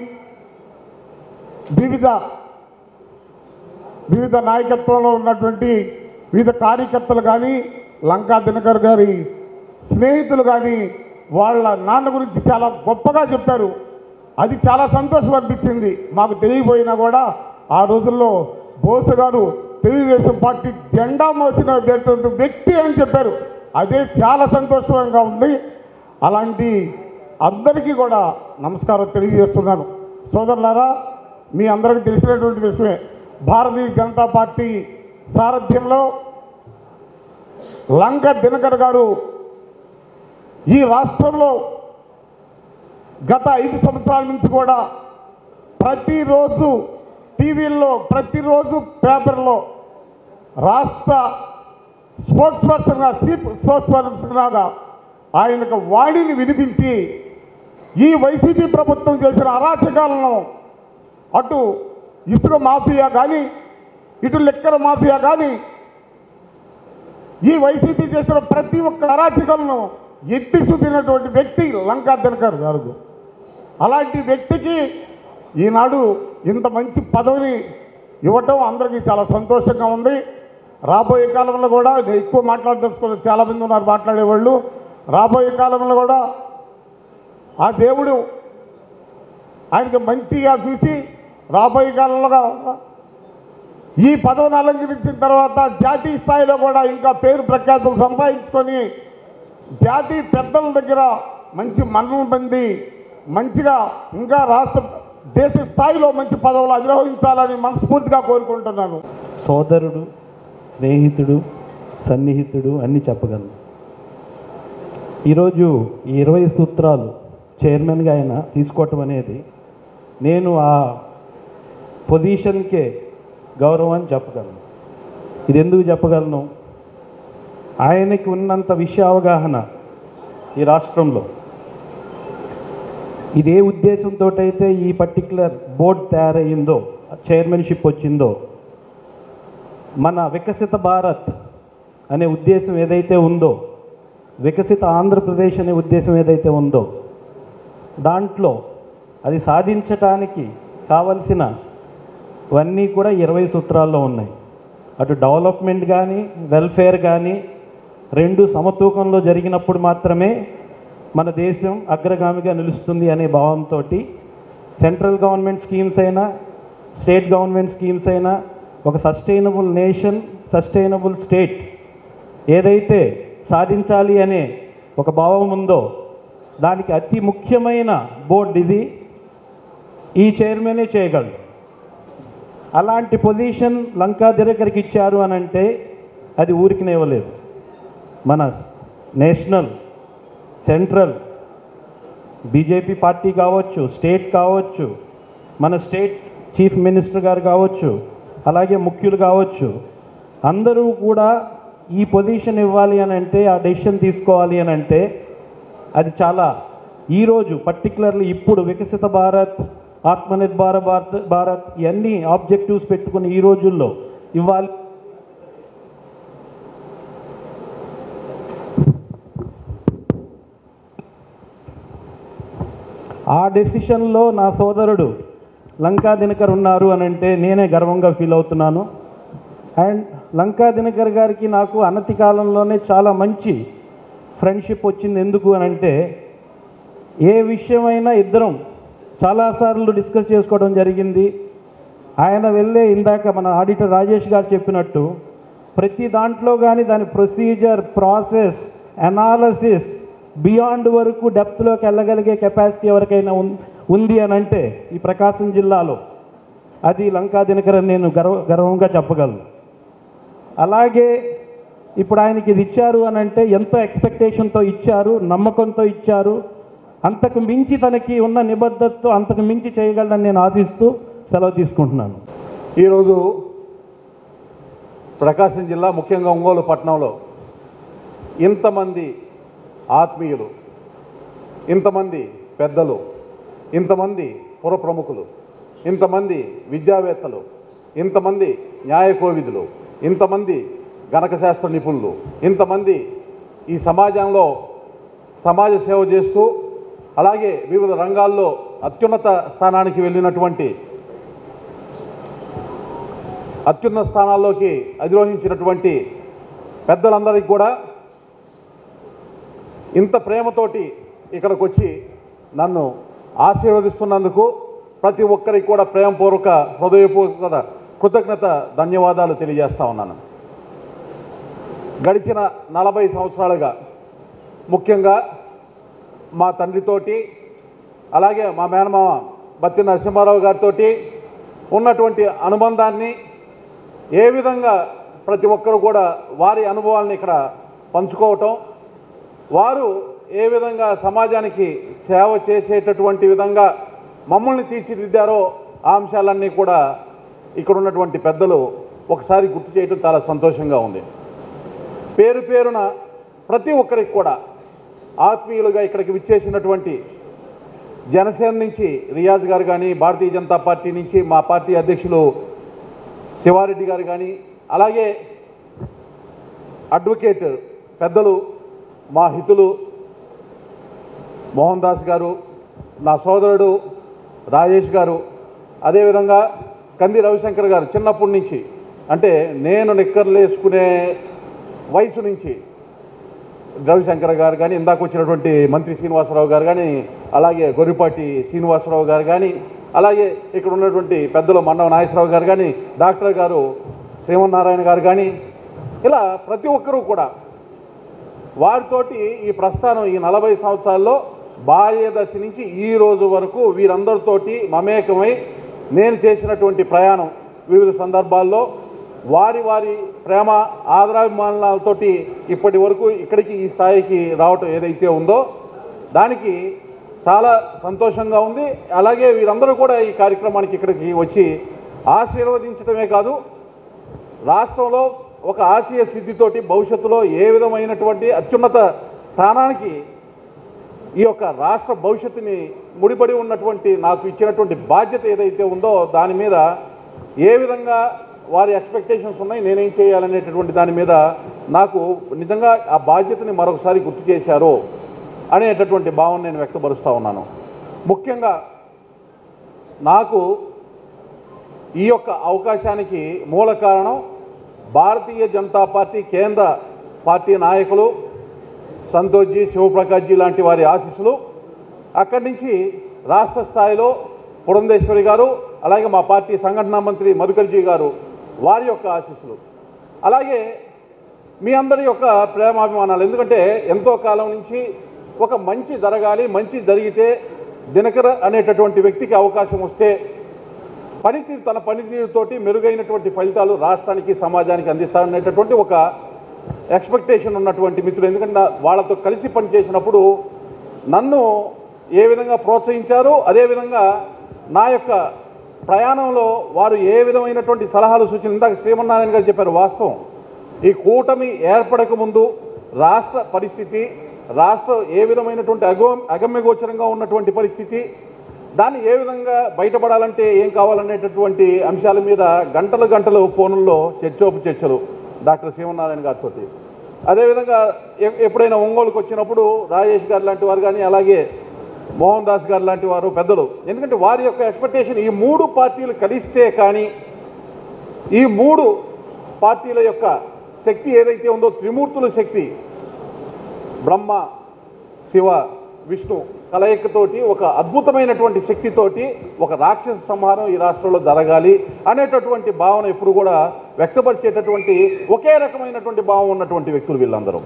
వివిధ వివిధ నాయకత్వంలో ఉన్నటువంటి వివిధ కార్యకర్తలు కానీ లంకా దినకర్ గారి స్నేహితులు కానీ వాళ్ళ నాన్న గురించి చాలా గొప్పగా చెప్పారు అది చాలా సంతోషం అనిపించింది మాకు తెలియపోయినా కూడా ఆ రోజుల్లో బోసు గారు తెలుగుదేశం పార్టీ జెండా మోసినటువంటి వ్యక్తి అని చెప్పారు అదే చాలా సంతోషంగా ఉంది అలాంటి అందరికీ కూడా నమస్కారం తెలియజేస్తున్నాను సోదరులారా మీ అందరికీ తెలిసినటువంటి విషయమే భారతీయ జనతా పార్టీ సారథ్యంలో లంక దినకర్ గారు ఈ రాష్ట్రంలో గత ఐదు సంవత్సరాల నుంచి కూడా ప్రతిరోజు టీవీల్లో ప్రతిరోజు పేపర్లో రాష్ట్ర స్పోర్ట్స్ పర్సన్గా చీఫ్ స్పోర్ట్స్ పర్సన్గా ఆయనకు వాడిని వినిపించి ఈ వైసీపీ ప్రభుత్వం చేసిన అరాచకాలను అటు ఇసుక మాఫియా కానీ ఇటు లెక్కర మాఫియా కానీ ఈ వైసీపీ చేసిన ప్రతి ఒక్క అరాచకాలను ఎత్తి చూపినటువంటి వ్యక్తి లంకా దినకర్ గారు అలాంటి వ్యక్తికి ఈనాడు ఇంత మంచి పదవిని ఇవ్వటం అందరికీ చాలా సంతోషంగా ఉంది రాబోయే కాలంలో కూడా నేను ఎక్కువ మాట్లాడదలుచుకున్న చాలామంది ఉన్నారు మాట్లాడేవాళ్ళు రాబోయే కాలంలో కూడా ఆ దేవుడు ఆయనకి మంచిగా చూసి రాబోయే కాలంలో ఈ పదవిని అలంకరించిన తర్వాత జాతీయ స్థాయిలో కూడా ఇంకా పేరు ప్రఖ్యాతులు సంపాదించుకొని జాతీయ పెద్దల దగ్గర మంచి మన్నలు పొంది మంచిగా ఇంకా రాష్ట్ర దేశ స్థాయిలో మంచి పదవులు అధిరోహించాలని మనస్ఫూర్తిగా కోరుకుంటున్నాను సోదరుడు స్నేహితుడు సన్నిహితుడు అన్నీ చెప్పగలను ఈరోజు ఈ ఇరవై సూత్రాలు చైర్మన్గా ఆయన తీసుకోవటం అనేది నేను ఆ పొజిషన్కే గౌరవం అని చెప్పగలను ఇది ఎందుకు చెప్పగలను ఆయనకి ఉన్నంత విషయ అవగాహన ఈ రాష్ట్రంలో ఇదే ఉద్దేశంతో అయితే ఈ పర్టికులర్ బోర్డు తయారయ్యిందో చైర్మన్షిప్ వచ్చిందో మన వికసిత భారత్ అనే ఉద్దేశం ఏదైతే ఉందో వికసిత ఆంధ్రప్రదేశ్ అనే ఉద్దేశం ఏదైతే ఉందో దాంట్లో అది సాధించటానికి కావలసిన ఇవన్నీ కూడా ఇరవై సూత్రాల్లో ఉన్నాయి అటు డెవలప్మెంట్ కానీ వెల్ఫేర్ కానీ రెండు సమతూకంలో జరిగినప్పుడు మాత్రమే మన దేశం అగ్రగామిగా నిలుస్తుంది అనే భావంతో సెంట్రల్ గవర్నమెంట్ స్కీమ్స్ అయినా స్టేట్ గవర్నమెంట్ స్కీమ్స్ అయినా ఒక సస్టైనబుల్ నేషన్ సస్టైనబుల్ స్టేట్ ఏదైతే సాధించాలి అనే ఒక భావం ఉందో దానికి అతి ముఖ్యమైన బోర్డు ఇది ఈ చైర్మనే చేయగలడు అలాంటి పొజిషన్ లంకా దినకర్కి ఇచ్చారు అని అంటే అది ఊరికి ఇవ్వలేదు మన నేషనల్ సెంట్రల్ బీజేపీ పార్టీ కావచ్చు స్టేట్ కావచ్చు మన స్టేట్ చీఫ్ మినిస్టర్ గారు కావచ్చు అలాగే ముఖ్యులు కావచ్చు అందరూ కూడా ఈ పొజిషన్ ఇవ్వాలి అని అంటే ఆ డెసిషన్ తీసుకోవాలి అని అంటే అది చాలా ఈరోజు పర్టికులర్లీ ఇప్పుడు వికసిత భారత్ ఆత్మనిర్భర భారత్ భారత్ ఇవన్నీ ఆబ్జెక్టివ్స్ పెట్టుకుని ఈ రోజుల్లో ఇవ్వాలి ఆ డెసిషన్లో నా సోదరుడు లంకా దినకర్ ఉన్నారు అని అంటే నేనే గర్వంగా ఫీల్ అవుతున్నాను అండ్ లంకా దినకర్ గారికి నాకు అనతి కాలంలోనే చాలా మంచి ఫ్రెండ్షిప్ వచ్చింది ఎందుకు అని అంటే ఏ విషయమైనా ఇద్దరం చాలాసార్లు డిస్కస్ చేసుకోవడం జరిగింది ఆయన వెళ్ళే ఇందాక మన ఆడిటర్ రాజేష్ గారు చెప్పినట్టు ప్రతి దాంట్లో కానీ దాని ప్రొసీజర్ ప్రాసెస్ అనాలసిస్ బియాండ్ వరకు డెప్త్లోకి వెళ్ళగలిగే కెపాసిటీ ఎవరికైనా ఉన్- ఉంది అని అంటే ఈ ప్రకాశం జిల్లాలో అది లంకా దినకర్ అని నేను గర్వ గర్వంగా చెప్పగలను అలాగే ఇప్పుడు ఆయనకి ఇది ఇచ్చారు అని అంటే ఎంతో ఎక్స్పెక్టేషన్తో ఇచ్చారు నమ్మకంతో ఇచ్చారు అంతకు మించి తనకి ఉన్న నిబద్ధతతో అంతకు మించి చేయగలనని నేను ఆశిస్తూ సెలవు తీసుకుంటున్నాను ఈరోజు ప్రకాశం జిల్లా ముఖ్యంగా ఒంగోలు పట్టణంలో ఇంతమంది ఆత్మీయులు ఇంతమంది పెద్దలు ఇంతమంది పుర ప్రముఖులు ఇంతమంది విద్యావేత్తలు ఇంతమంది న్యాయ కోవిదులు ఇంతమంది గణక శాస్త్ర నిపుణులు ఇంతమంది ఈ సమాజంలో సమాజ సేవ చేస్తూ అలాగే వివిధ రంగాల్లో అత్యున్నత స్థానానికి వెళ్ళినటువంటి అత్యున్నత స్థానాల్లోకి అధిరోహించినటువంటి పెద్దలందరికీ కూడా ఇంత ప్రేమతోటి ఇక్కడికి వచ్చి నన్ను ఆశీర్వదిస్తున్నందుకు ప్రతి ఒక్కరికి కూడా ప్రేమపూర్వక హృదయపూర్వక కృతజ్ఞత ధన్యవాదాలు తెలియజేస్తా ఉన్నాను గడిచిన నలభై సంవత్సరాలుగా ముఖ్యంగా మా తండ్రితోటి అలాగే మా మేనమామ బత్తి నరసింహారావు గారితో ఉన్నటువంటి అనుబంధాన్ని ఏ విధంగా ప్రతి ఒక్కరు కూడా వారి అనుభవాలను ఇక్కడ పంచుకోవటం వారు ఏ విధంగా సమాజానికి సేవ చేసేటటువంటి విధంగా మమ్మల్ని తీర్చిదిద్దారో ఆ అంశాలన్నీ కూడా ఇక్కడ ఉన్నటువంటి పెద్దలు ఒకసారి గుర్తు చేయడం చాలా సంతోషంగా ఉంది పేరు పేరున ప్రతి ఒక్కరికి కూడా ఆత్మీయులుగా ఇక్కడికి విచ్చేసినటువంటి జనసేన నుంచి రియాజ్ గారు కానీ భారతీయ జనతా పార్టీ నుంచి మా పార్టీ అధ్యక్షులు శివారెడ్డి గారు కానీ అలాగే అడ్వకేట్ పెద్దలు మా హితులు మోహన్ దాస్ గారు నా సోదరుడు రాజేష్ గారు అదేవిధంగా కంది రవిశంకర్ గారు చిన్నప్పటి నుంచి అంటే నేను నిక్కర్లు వేసుకునే వయసు నుంచి రవిశంకర్ గారు కానీ ఇందాక వచ్చినటువంటి మంత్రి శ్రీనివాసరావు గారు కానీ అలాగే గొర్రిపాటి శ్రీనివాసరావు గారు కానీ అలాగే ఇక్కడ ఉన్నటువంటి పెద్దలు మన్నవ నాగేశ్వరరావు గారు కానీ డాక్టర్ గారు శ్రీమన్నారాయణ గారు కానీ ఇలా ప్రతి ఒక్కరూ కూడా వారితోటి ఈ ప్రస్థానం ఈ నలభై సంవత్సరాల్లో బాల్య దశ నుంచి ఈ రోజు వరకు వీరందరితోటి మమేకమై నేను చేసినటువంటి ప్రయాణం వివిధ సందర్భాల్లో వారి వారి ప్రేమ ఆదరాభిమానాలతోటి ఇప్పటి వరకు ఇక్కడికి ఈ స్థాయికి రావటం ఏదైతే ఉందో దానికి చాలా సంతోషంగా ఉంది అలాగే వీరందరూ కూడా ఈ కార్యక్రమానికి ఇక్కడికి వచ్చి ఆశీర్వదించడమే కాదు రాష్ట్రంలో ఒక ఆశయ సిద్ధితోటి భవిష్యత్తులో ఏ విధమైనటువంటి అత్యున్నత స్థానానికి ఈ యొక్క రాష్ట్ర భవిష్యత్తుని ముడిపడి ఉన్నటువంటి నాకు ఇచ్చినటువంటి బాధ్యత ఏదైతే ఉందో దాని మీద ఏ విధంగా వారి ఎక్స్పెక్టేషన్స్ ఉన్నాయి నేనేం చేయాలనేటటువంటి దాని మీద నాకు నిజంగా ఆ బాధ్యతని మరొకసారి గుర్తు చేశారు అనేటటువంటి భావన నేను వ్యక్తపరుస్తూ ఉన్నాను ముఖ్యంగా నాకు ఈ యొక్క అవకాశానికి మూల కారణం భారతీయ జనతా పార్టీ కేంద్ర పార్టీ నాయకులు సంతోష్జీ శివప్రకాష్జీ లాంటి వారి ఆశీస్సులు అక్కడి నుంచి రాష్ట్ర స్థాయిలో పురంధేశ్వరి గారు అలాగే మా పార్టీ సంఘటనా మంత్రి మధుకర్జీ గారు వారి యొక్క ఆశీస్సులు అలాగే మీ అందరి యొక్క ప్రేమాభిమానాలు ఎందుకంటే ఎంతో కాలం నుంచి ఒక మంచి జరగాలి మంచి జరిగితే దినకర అనేటటువంటి వ్యక్తికి అవకాశం వస్తే పనితీరు తన పనితీరుతోటి మెరుగైనటువంటి ఫలితాలు రాష్ట్రానికి సమాజానికి అందిస్తారనేటటువంటి ఒక ఎక్స్పెక్టేషన్ ఉన్నటువంటి మిత్రులు ఎందుకంటే నా- వాళ్ళతో కలిసి పనిచేసినప్పుడు నన్ను ఏ విధంగా ప్రోత్సహించారు అదేవిధంగా నా యొక్క ప్రయాణంలో వారు ఏ విధమైనటువంటి సలహాలు సూచనలు ఇందాక శ్రీమన్నారాయణ గారు చెప్పారు వాస్తవం ఈ కూటమి ఏర్పడక ముందు రాష్ట్ర పరిస్థితి రాష్ట్రం ఏ విధమైనటువంటి అగో అగమ్యగోచరంగా ఉన్నటువంటి పరిస్థితి దాన్ని ఏ విధంగా బయటపడాలంటే ఏం కావాలనేటటువంటి అంశాల మీద గంటలు గంటలు ఫోనుల్లో చర్చోపు చర్చలు డాక్టర్ శివనారాయణ గారితో అదేవిధంగా ఎ- ఎప్పుడైనా ఒంగోలుకు వచ్చినప్పుడు రాజేష్ గారు లాంటి వారు కానీ అలాగే మోహన్ దాస్ గారు లాంటి వారు పెద్దలు ఎందుకంటే వారి యొక్క ఎక్స్పెక్టేషన్ ఈ మూడు పార్టీలు కలిస్తే కానీ ఈ మూడు పార్టీల యొక్క శక్తి ఏదైతే ఉందో త్రిమూర్తుల శక్తి బ్రహ్మ శివ విష్ణు కలయికతోటి ఒక అద్భుతమైనటువంటి శక్తితోటి ఒక రాక్షస సంహారం ఈ రాష్ట్రంలో జరగాలి అనేటటువంటి భావన ఎప్పుడు కూడా వ్యక్తపరిచేటటువంటి ఒకే రకమైనటువంటి భావం ఉన్నటువంటి వ్యక్తులు వీళ్ళందరూ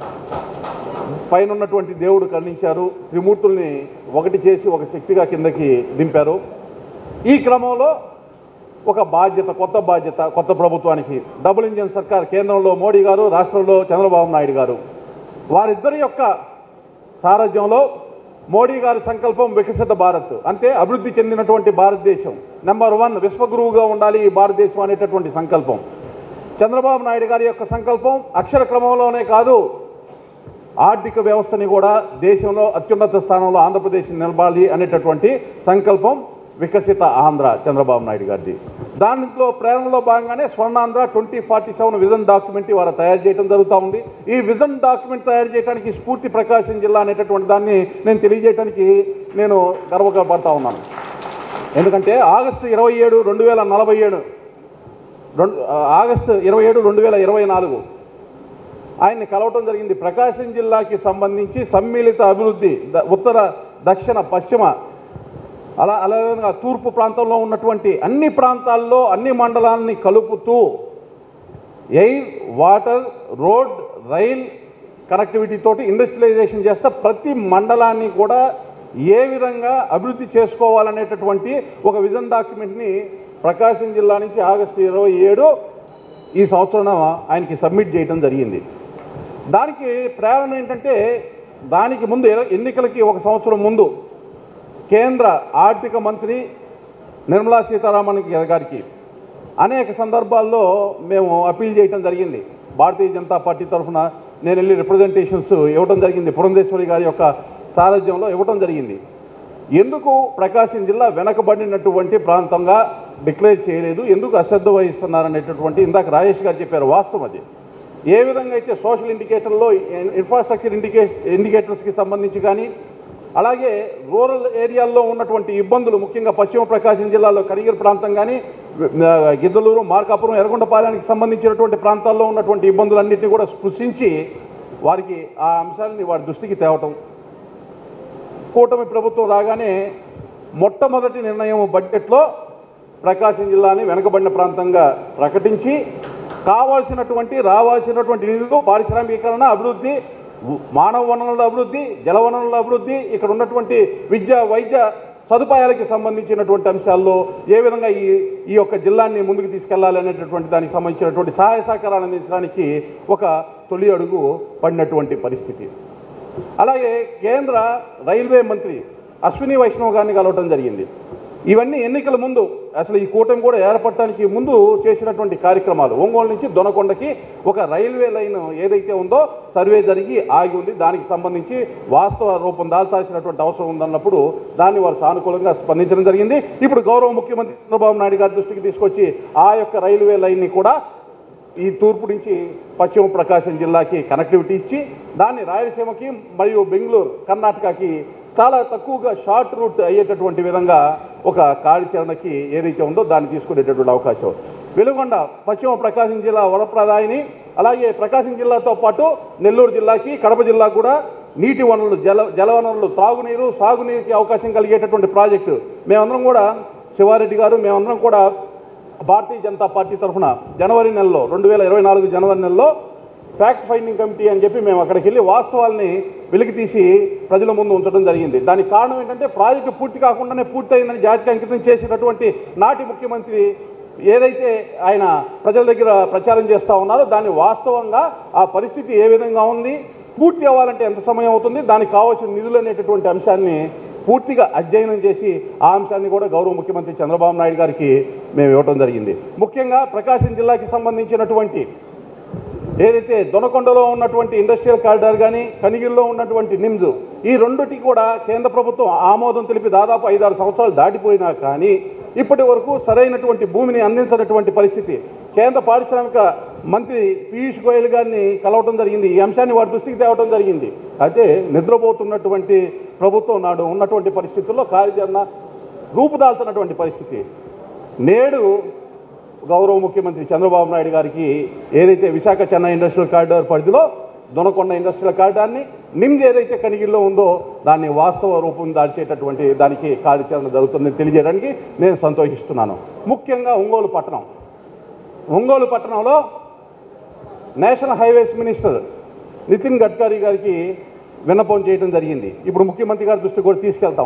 పైన ఉన్నటువంటి దేవుడు కరుణించారు త్రిమూర్తుల్ని ఒకటి చేసి ఒక శక్తిగా కిందకి దింపారు ఈ క్రమంలో ఒక బాధ్యత కొత్త బాధ్యత కొత్త ప్రభుత్వానికి డబుల్ ఇంజిన్ సర్కార్ కేంద్రంలో మోడీ గారు రాష్ట్రంలో చంద్రబాబు నాయుడు గారు వారిద్దరి యొక్క సారథ్యంలో మోడీ గారి సంకల్పం వికసిత భారత్ అంటే అభివృద్ధి చెందినటువంటి భారతదేశం నెంబర్ వన్ విశ్వగురువుగా ఉండాలి ఈ భారతదేశం అనేటటువంటి సంకల్పం చంద్రబాబు నాయుడు గారి యొక్క సంకల్పం అక్షర క్రమంలోనే కాదు ఆర్థిక వ్యవస్థని కూడా దేశంలో అత్యున్నత స్థానంలో ఆంధ్రప్రదేశ్ నిలబాలి అనేటటువంటి సంకల్పం వికసిత ఆంధ్ర చంద్రబాబు నాయుడు గారిది దాంట్లో ప్రేరణలో భాగంగానే Swarnandhra twenty forty seven vision document వారు తయారు చేయడం జరుగుతూ ఉంది ఈ విజన్ డాక్యుమెంట్ తయారు చేయడానికి స్ఫూర్తి ప్రకాశం జిల్లా అనేటటువంటి దాన్ని నేను తెలియజేయడానికి నేను గర్వపడతా ఉన్నాను ఎందుకంటే ఆగస్టు ఇరవై ఏడు రెండు వేల నలభై ఏడు రెండు ఆగస్టు ఇరవై ఏడు రెండు వేల ఇరవై నాలుగు ఆయన్ని కలవటం జరిగింది ప్రకాశం జిల్లాకి సంబంధించి సమ్మిళిత అభివృద్ధి ద- ఉత్తర దక్షిణ పశ్చిమ అలా అలాగే తూర్పు ప్రాంతంలో ఉన్నటువంటి అన్ని ప్రాంతాల్లో అన్ని మండలాలని కలుపుతూ air water road rail connectivity తోటి ఇండస్ట్రియలైజేషన్ చేస్తే ప్రతి మండలాన్ని కూడా ఏ విధంగా అభివృద్ధి చేసుకోవాలనేటటువంటి ఒక విజన్ డాక్యుమెంట్ని ప్రకాశం జిల్లా నుంచి ఆగస్టు ఇరవై ఏడు ఈ సంవత్సరం ఆయనకి సబ్మిట్ చేయడం జరిగింది దానికి ప్రేరణ ఏంటంటే దానికి ముందు ఎల- ఎన్నికలకి ఒక సంవత్సరం ముందు కేంద్ర ఆర్థిక మంత్రి నిర్మలా సీతారామన్ గారికి అనేక సందర్భాల్లో మేము అప్పీల్ చేయడం జరిగింది భారతీయ జనతా పార్టీ తరఫున నేను వెళ్ళి రిప్రజెంటేషన్స్ ఇవ్వడం జరిగింది పురంధేశ్వరి గారి యొక్క సారథ్యంలో ఇవ్వడం జరిగింది ఎందుకు ప్రకాశం జిల్లా వెనకబడినటువంటి ప్రాంతంగా డిక్లేర్ చేయలేదు ఎందుకు అశ్రద్ధ వహిస్తున్నారనేటటువంటి ఇందాక రాజేష్ గారు చెప్పారు వాస్తవం అది ఏ విధంగా అయితే సోషల్ ఇండికేటర్లో ఇన్ఫ్రాస్ట్రక్చర్ ఇండికే ఇండికేటర్స్కి సంబంధించి కానీ అలాగే రూరల్ ఏరియాల్లో ఉన్నటువంటి ఇబ్బందులు ముఖ్యంగా పశ్చిమ ప్రకాశం జిల్లాలో కనిగిరి ప్రాంతం కానీ ఆ, గిద్దలూరు మార్కాపురం ఎర్రగొండపాలెనికి సంబంధించినటువంటి ప్రాంతాల్లో ఉన్నటువంటి ఇబ్బందులన్నింటినీ కూడా స్పృశించి వారికి ఆ అంశాలని వారి దృష్టికి తేవటం కూటమి ప్రభుత్వం రాగానే మొట్టమొదటి నిర్ణయం బడ్జెట్లో ప్రకాశం జిల్లాని వెనుకబడిన ప్రాంతంగా ప్రకటించి కావాల్సినటువంటి రావాల్సినటువంటి నిధులు పారిశ్రామికీకరణ అభివృద్ధి ఉ- మానవ వనరుల అభివృద్ధి జల వనరుల అభివృద్ధి ఇక్కడ ఉన్నటువంటి విద్య వైద్య సదుపాయాలకి సంబంధించినటువంటి అంశాల్లో ఏ విధంగా ఈ ఈ యొక్క జిల్లాని ముందుకు తీసుకెళ్లాలి అనేటటువంటి దానికి సంబంధించినటువంటి సహాయ సహకారాలు అందించడానికి ఒక తొలి అడుగు పడినటువంటి పరిస్థితి అలాగే కేంద్ర రైల్వే మంత్రి అశ్విని వైష్ణవ్ గారిని కలవటం జరిగింది ఇవన్నీ ఎన్నికల ముందు అసలు ఈ కూటమి కూడా ఏర్పడటానికి ముందు చేసినటువంటి కార్యక్రమాలు ఒంగోలు నుంచి దొనకొండకి ఒక రైల్వే లైన్ ఏదైతే ఉందో సర్వే జరిగి ఆగి ఉంది దానికి సంబంధించి వాస్తవ రూపం దాల్చాల్సినటువంటి అవసరం ఉందన్నప్పుడు దాన్ని వారు సానుకూలంగా స్పందించడం జరిగింది ఇప్పుడు గౌరవ ముఖ్యమంత్రి చంద్రబాబు నాయుడు గారి దృష్టికి తీసుకొచ్చి ఆ యొక్క రైల్వే లైన్ని కూడా ఈ తూర్పు నుంచి పశ్చిమ ప్రకాశం జిల్లాకి కనెక్టివిటీ ఇచ్చి దాన్ని రాయలసీమకి మరియు బెంగళూరు కర్ణాటకకి చాలా తక్కువగా షార్ట్ రూట్ అయ్యేటటువంటి విధంగా ఒక కార్యాచరణకి ఏదైతే ఉందో దాన్ని తీసుకునేటటువంటి అవకాశం వెలుగొండ పశ్చిమ ప్రకాశం జిల్లా వరప్రదాయిని అలాగే ప్రకాశం జిల్లాతో పాటు నెల్లూరు జిల్లాకి కడప జిల్లాకు కూడా నీటి వనరులు జల జల వనరులు త్రాగునీరు సాగునీరుకి అవకాశం కలిగేటటువంటి ప్రాజెక్టు మేమందరం కూడా శివారెడ్డి గారు మేమందరం కూడా భారతీయ జనతా పార్టీ తరఫున జనవరి నెలలో రెండు వేల ఇరవై నాలుగు జనవరి నెలలో ఫ్యాక్ట్ ఫైండింగ్ కమిటీ అని చెప్పి మేము అక్కడికి వెళ్ళి వాస్తవాల్ని వెలికి తీసి ప్రజల ముందు ఉంచడం జరిగింది దానికి కారణం ఏంటంటే ప్రాజెక్టు పూర్తి కాకుండానే పూర్తయిందని జాతికి అంకితం చేసినటువంటి నాటి ముఖ్యమంత్రి ఏదైతే ఆయన ప్రజల దగ్గర ప్రచారం చేస్తూ ఉన్నారో దాన్ని వాస్తవంగా ఆ పరిస్థితి ఏ విధంగా ఉంది పూర్తి అవ్వాలంటే ఎంత సమయం అవుతుంది దానికి కావాల్సిన నిధులు అనేటటువంటి అంశాన్ని పూర్తిగా అధ్యయనం చేసి ఆ అంశాన్ని కూడా గౌరవ ముఖ్యమంత్రి చంద్రబాబు నాయుడు గారికి మేము ఇవ్వడం జరిగింది ముఖ్యంగా ప్రకాశం జిల్లాకి సంబంధించినటువంటి ఏదైతే దొనకొండలో ఉన్నటువంటి ఇండస్ట్రియల్ కారిడార్ కానీ కనిగిరిలో ఉన్నటువంటి నిమ్స్ ఈ రెండుటి కూడా కేంద్ర ప్రభుత్వం ఆమోదం తెలిపి దాదాపు ఐదారు సంవత్సరాలు దాటిపోయినా కానీ ఇప్పటి వరకు సరైనటువంటి భూమిని అందించినటువంటి పరిస్థితి కేంద్ర పారిశ్రామిక మంత్రి పీయూష్ గోయల్ గారిని కలవటం జరిగింది ఈ అంశాన్ని వారి దృష్టికి తేవటం జరిగింది అయితే నిద్రపోతున్నటువంటి ప్రభుత్వం నాడు ఉన్నటువంటి పరిస్థితుల్లో కార్యాచరణ రూపుదాల్చినటువంటి పరిస్థితి నేడు గౌరవ ముఖ్యమంత్రి చంద్రబాబు నాయుడు గారికి ఏదైతే విశాఖ చెన్నై ఇండస్ట్రియల్ కారిడార్ పరిధిలో దొనకొండ ఇండస్ట్రియల్ కారిడార్ని నిమ్స్ ఏదైతే కనిగిరిలో ఉందో దాన్ని వాస్తవ రూపం దాల్చేటటువంటి దానికి కార్యాచరణ జరుగుతుందని తెలియజేయడానికి నేను సంతోషిస్తున్నాను ముఖ్యంగా ఒంగోలు పట్టణం ఒంగోలు పట్టణంలో national highways minister Nitin Gadkari గారికి విన్నపం చేయడం జరిగింది ఇప్పుడు ముఖ్యమంత్రి గారి దృష్టి కూడా తీసుకెళ్తాం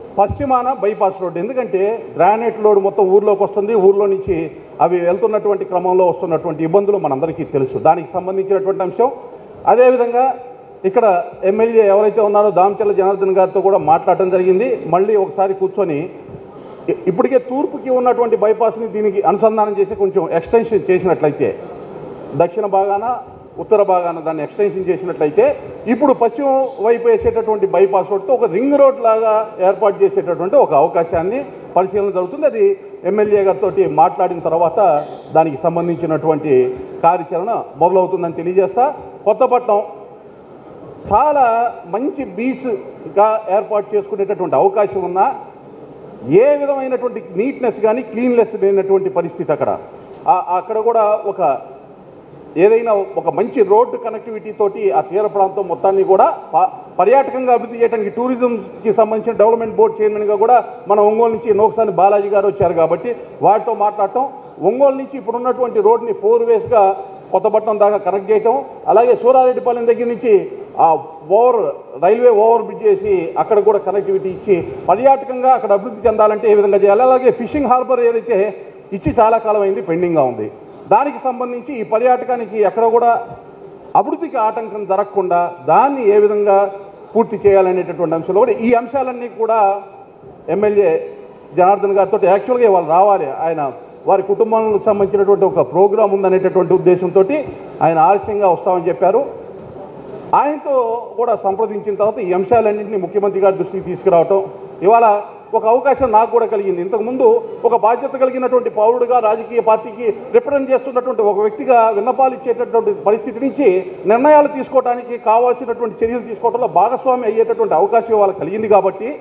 పశ్చిమాన బైపాస్ రోడ్డు ఎందుకంటే గ్రానైట్ లోడ్ మొత్తం ఊర్లోకి వస్తుంది ఊర్లో నుంచి అవి వెళ్తున్నటువంటి క్రమంలో వస్తున్నటువంటి ఇబ్బందులు మనందరికీ తెలుసు దానికి సంబంధించినటువంటి అంశం అదేవిధంగా ఇక్కడ ఎమ్మెల్యే ఎవరైతే ఉన్నారో దామచల్ల జనార్దన్ గారితో కూడా మాట్లాడటం జరిగింది మళ్ళీ ఒకసారి కూర్చొని ఇ- ఇప్పటికే తూర్పుకి ఉన్నటువంటి బైపాస్ని దీనికి అనుసంధానం చేసి కొంచెం ఎక్స్టెన్షన్ చేసినట్లయితే దక్షిణ భాగాన ఉత్తర భాగాన దాన్ని ఎక్స్టెన్షన్ చేసినట్లయితే ఇప్పుడు పశ్చిమ వైపు వేసేటటువంటి బైపాస్ రోడ్తో ఒక రింగ్ రోడ్ లాగా ఏర్పాటు చేసేటటువంటి ఒక అవకాశాన్ని పరిశీలన జరుగుతుంది అది ఎమ్మెల్యే గారితో మాట్లాడిన తర్వాత దానికి సంబంధించినటువంటి కార్యాచరణ మొదలవుతుందని తెలియజేస్తా కొత్తపట్నం చాలా మంచి బీచ్గా ఏర్పాటు చేసుకునేటటువంటి అవకాశం ఉన్నా ఏ విధమైనటువంటి నీట్నెస్ కానీ క్లీన్లెస్ లేనటువంటి పరిస్థితి అక్కడ ఆ- అక్కడ కూడా ఒక ఏదైనా ఒక మంచి రోడ్డు కనెక్టివిటీ తోటి ఆ తీర ప్రాంతం మొత్తాన్ని కూడా ప- పర్యాటకంగా అభివృద్ధి చేయడానికి టూరిజంకి సంబంధించిన డెవలప్మెంట్ బోర్డు చైర్మన్గా కూడా మన ఒంగోలు నుంచి నోక్సాని బాలాజీ గారు వచ్చారు కాబట్టి వాటితో మాట్లాడటం ఒంగోలు నుంచి ఇప్పుడు ఉన్నటువంటి రోడ్ని ఫోర్ వేస్గా కొత్తపట్నం దాకా కనెక్ట్ చేయటం అలాగే సూరారెడ్డిపాలెం దగ్గర నుంచి ఆ ఓవర్ రైల్వే ఓవర్ బ్రిడ్జ్ చేసి అక్కడ కూడా కనెక్టివిటీ ఇచ్చి పర్యాటకంగా అక్కడ అభివృద్ధి చెందాలంటే ఏ విధంగా చేయాలి అలాగే ఫిషింగ్ హార్బర్ ఏదైతే ఇచ్చి చాలా కాలం అయింది పెండింగ్గా ఉంది దానికి సంబంధించి ఈ పర్యాటకానికి ఎక్కడ కూడా అభివృద్ధికి ఆటంకం జరగకుండా దాన్ని ఏ విధంగా పూర్తి చేయాలనేటటువంటి అంశంలో కూడా ఈ అంశాలన్నీ కూడా ఎమ్మెల్యే జనార్దన్ గారితో యాక్చువల్గా వాళ్ళు రావాలి ఆయన వారి కుటుంబానికి సంబంధించినటువంటి ఒక ప్రోగ్రాం ఉందనేటటువంటి ఉద్దేశంతో ఆయన ఆలస్యంగా వస్తామని చెప్పారు ఆయనతో కూడా సంప్రదించిన తర్వాత ఈ అంశాలన్నింటినీ ముఖ్యమంత్రి గారి దృష్టికి తీసుకురావటం ఇవాళ ఒక అవకాశం నాకు కూడా కలిగింది ఇంతకుముందు ఒక బాధ్యత కలిగినటువంటి పౌరుడిగా రాజకీయ పార్టీకి రిప్రజెంట్ చేస్తున్నటువంటి ఒక వ్యక్తిగా విన్నపాలు ఇచ్చేటటువంటి పరిస్థితి నుంచి నిర్ణయాలు తీసుకోవడానికి కావాల్సినటువంటి చర్యలు తీసుకోవడంలో భాగస్వామి అయ్యేటటువంటి అవకాశం వాళ్ళకి కలిగింది కాబట్టి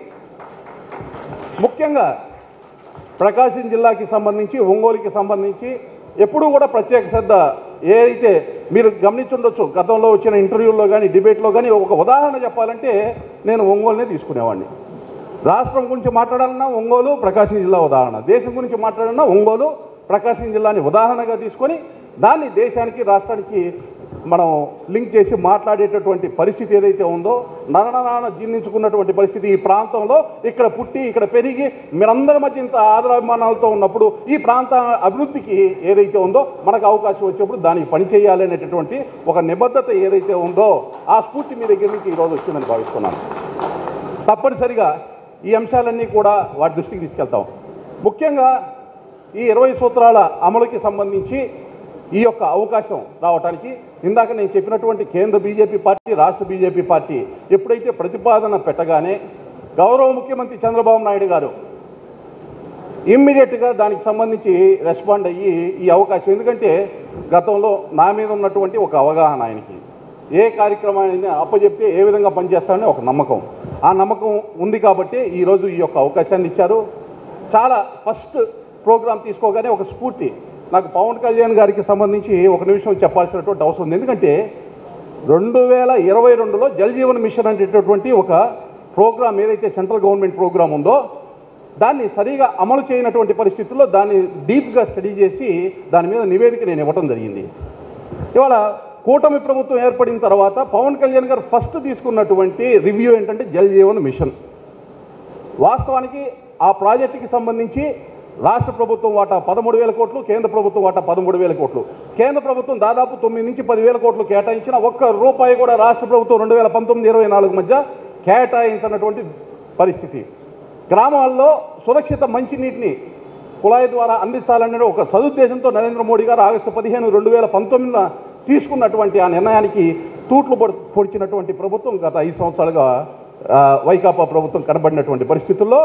ముఖ్యంగా ప్రకాశం జిల్లాకి సంబంధించి ఒంగోలుకి సంబంధించి ఎప్పుడూ కూడా ప్రత్యేక శ్రద్ధ ఏ అయితే మీరు గమనించుండొచ్చు గతంలో వచ్చిన ఇంటర్వ్యూల్లో కానీ డిబేట్లో కానీ ఒక ఉదాహరణ చెప్పాలంటే నేను ఒంగోలునే తీసుకునేవాడిని రాష్ట్రం గురించి మాట్లాడాలన్నా ఒంగోలు ప్రకాశం జిల్లా ఉదాహరణ దేశం గురించి మాట్లాడాలన్నా ఒంగోలు ప్రకాశం జిల్లాని ఉదాహరణగా తీసుకొని దాన్ని దేశానికి రాష్ట్రానికి మనం లింక్ చేసి మాట్లాడేటటువంటి పరిస్థితి ఏదైతే ఉందో నరనరాన జీర్ణించుకున్నటువంటి పరిస్థితి ఈ ప్రాంతంలో ఇక్కడ పుట్టి ఇక్కడ పెరిగి మీరందరి మధ్య ఇంత ఆదరాభిమానాలతో ఉన్నప్పుడు ఈ ప్రాంత అభివృద్ధికి ఏదైతే ఉందో మనకు అవకాశం వచ్చినప్పుడు దానికి పని చేయాలి అనేటటువంటి ఒక నిబద్ధత ఏదైతే ఉందో ఆ స్ఫూర్తి మీ దగ్గర నుంచి ఈరోజు వచ్చిందని భావిస్తున్నాను తప్పనిసరిగా ఈ అంశాలన్నీ కూడా వాటి దృష్టికి తీసుకెళ్తాం ముఖ్యంగా ఈ ఇరవై సూత్రాల అమలుకి సంబంధించి ఈ యొక్క అవకాశం రావడానికి ఇందాక నేను చెప్పినటువంటి కేంద్ర బీజేపీ పార్టీ రాష్ట్ర బీజేపీ పార్టీ ఎప్పుడైతే ప్రతిపాదన పెట్టగానే గౌరవ ముఖ్యమంత్రి చంద్రబాబు నాయుడు గారు ఇమ్మీడియట్గా దానికి సంబంధించి రెస్పాండ్ అయ్యి ఈ అవకాశం ఎందుకంటే గతంలో నా మీద ఉన్నటువంటి ఒక అవగాహన ఆయనకి ఏ కార్యక్రమాన్ని అప్పచెప్తే ఏ విధంగా పనిచేస్తామని ఒక నమ్మకం ఆ నమ్మకం ఉంది కాబట్టి ఈరోజు ఈ యొక్క అవకాశాన్ని ఇచ్చారు చాలా ఫస్ట్ ప్రోగ్రాం తీసుకోగానే ఒక స్ఫూర్తి నాకు పవన్ కళ్యాణ్ గారికి సంబంధించి ఒక నిమిషం చెప్పాల్సినటువంటి అవసరం ఉంది ఎందుకంటే రెండు వేల ఇరవై రెండులో జల్ జీవన్ మిషన్ అనేటటువంటి ఒక ప్రోగ్రాం ఏదైతే సెంట్రల్ గవర్నమెంట్ ప్రోగ్రాం ఉందో దాన్ని సరిగా అమలు చేయనటువంటి పరిస్థితుల్లో దాన్ని డీప్గా స్టడీ చేసి దాని మీద నివేదిక నేను ఇవ్వటం జరిగింది ఇవాళ కూటమి ప్రభుత్వం ఏర్పడిన తర్వాత పవన్ కళ్యాణ్ గారు ఫస్ట్ తీసుకున్నటువంటి రివ్యూ ఏంటంటే జల్ జీవన్ మిషన్ వాస్తవానికి ఆ ప్రాజెక్టుకి సంబంధించి రాష్ట్ర ప్రభుత్వం వాటా పదమూడు వేల కోట్లు కేంద్ర ప్రభుత్వం వాటా పదమూడు వేల కోట్లు కేంద్ర ప్రభుత్వం దాదాపు తొమ్మిది నుంచి పదివేల కోట్లు కేటాయించిన ఒక్క రూపాయి కూడా రాష్ట్ర ప్రభుత్వం రెండు వేల పంతొమ్మిది ఇరవై నాలుగు మధ్య కేటాయించినటువంటి పరిస్థితి గ్రామాల్లో సురక్షిత మంచినీటిని కుళాయి ద్వారా అందించాలనే ఒక సదుద్దేశంతో నరేంద్ర మోడీ గారు ఆగస్టు పదిహేను రెండు వేల పంతొమ్మిదిన తీసుకున్నటువంటి ఆ నిర్ణయానికి తూట్లు పొడి- పొడిచినటువంటి ప్రభుత్వం గత ఐదు సంవత్సరాలుగా ఆ, వైకాపా ప్రభుత్వం కనబడినటువంటి పరిస్థితుల్లో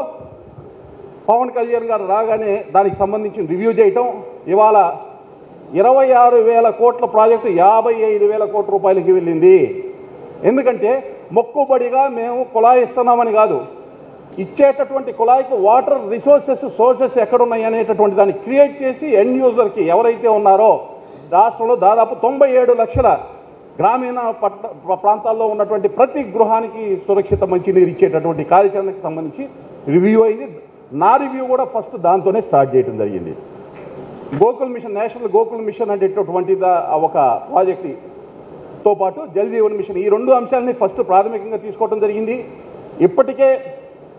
పవన్ కళ్యాణ్ గారు రాగానే దానికి సంబంధించి రివ్యూ చేయటం ఇవాళ ఇరవై ఆరు వేల కోట్ల ప్రాజెక్టు యాభై ఐదు వేల కోట్ల రూపాయలకి వెళ్ళింది ఎందుకంటే మొక్కుబడిగా మేము కుళాయి ఇస్తున్నామని కాదు ఇచ్చేటటువంటి కుళాయికి వాటర్ రిసోర్సెస్ సోర్సెస్ ఎక్కడున్నాయి అనేటటువంటి దాన్ని క్రియేట్ చేసి ఎండ్ యూజర్కి ఎవరైతే ఉన్నారో రాష్ట్రంలో దాదాపు తొంభై ఏడు లక్షల గ్రామీణ పట్ట ప్ర- ప్రాంతాల్లో ఉన్నటువంటి ప్రతి గృహానికి సురక్షిత మంచినీరు ఇచ్చేటటువంటి కార్యాచరణకి సంబంధించి రివ్యూ అయింది నా రివ్యూ కూడా ఫస్ట్ దాంతోనే స్టార్ట్ చేయడం జరిగింది Gokul mission national Gokul mission అనేటటువంటి దా- ఒక ప్రాజెక్ట్ తో పాటు జల్ జీవన్ మిషన్ ఈ రెండు అంశాలని ఫస్ట్ ప్రాథమికంగా తీసుకోవడం జరిగింది ఇప్పటికే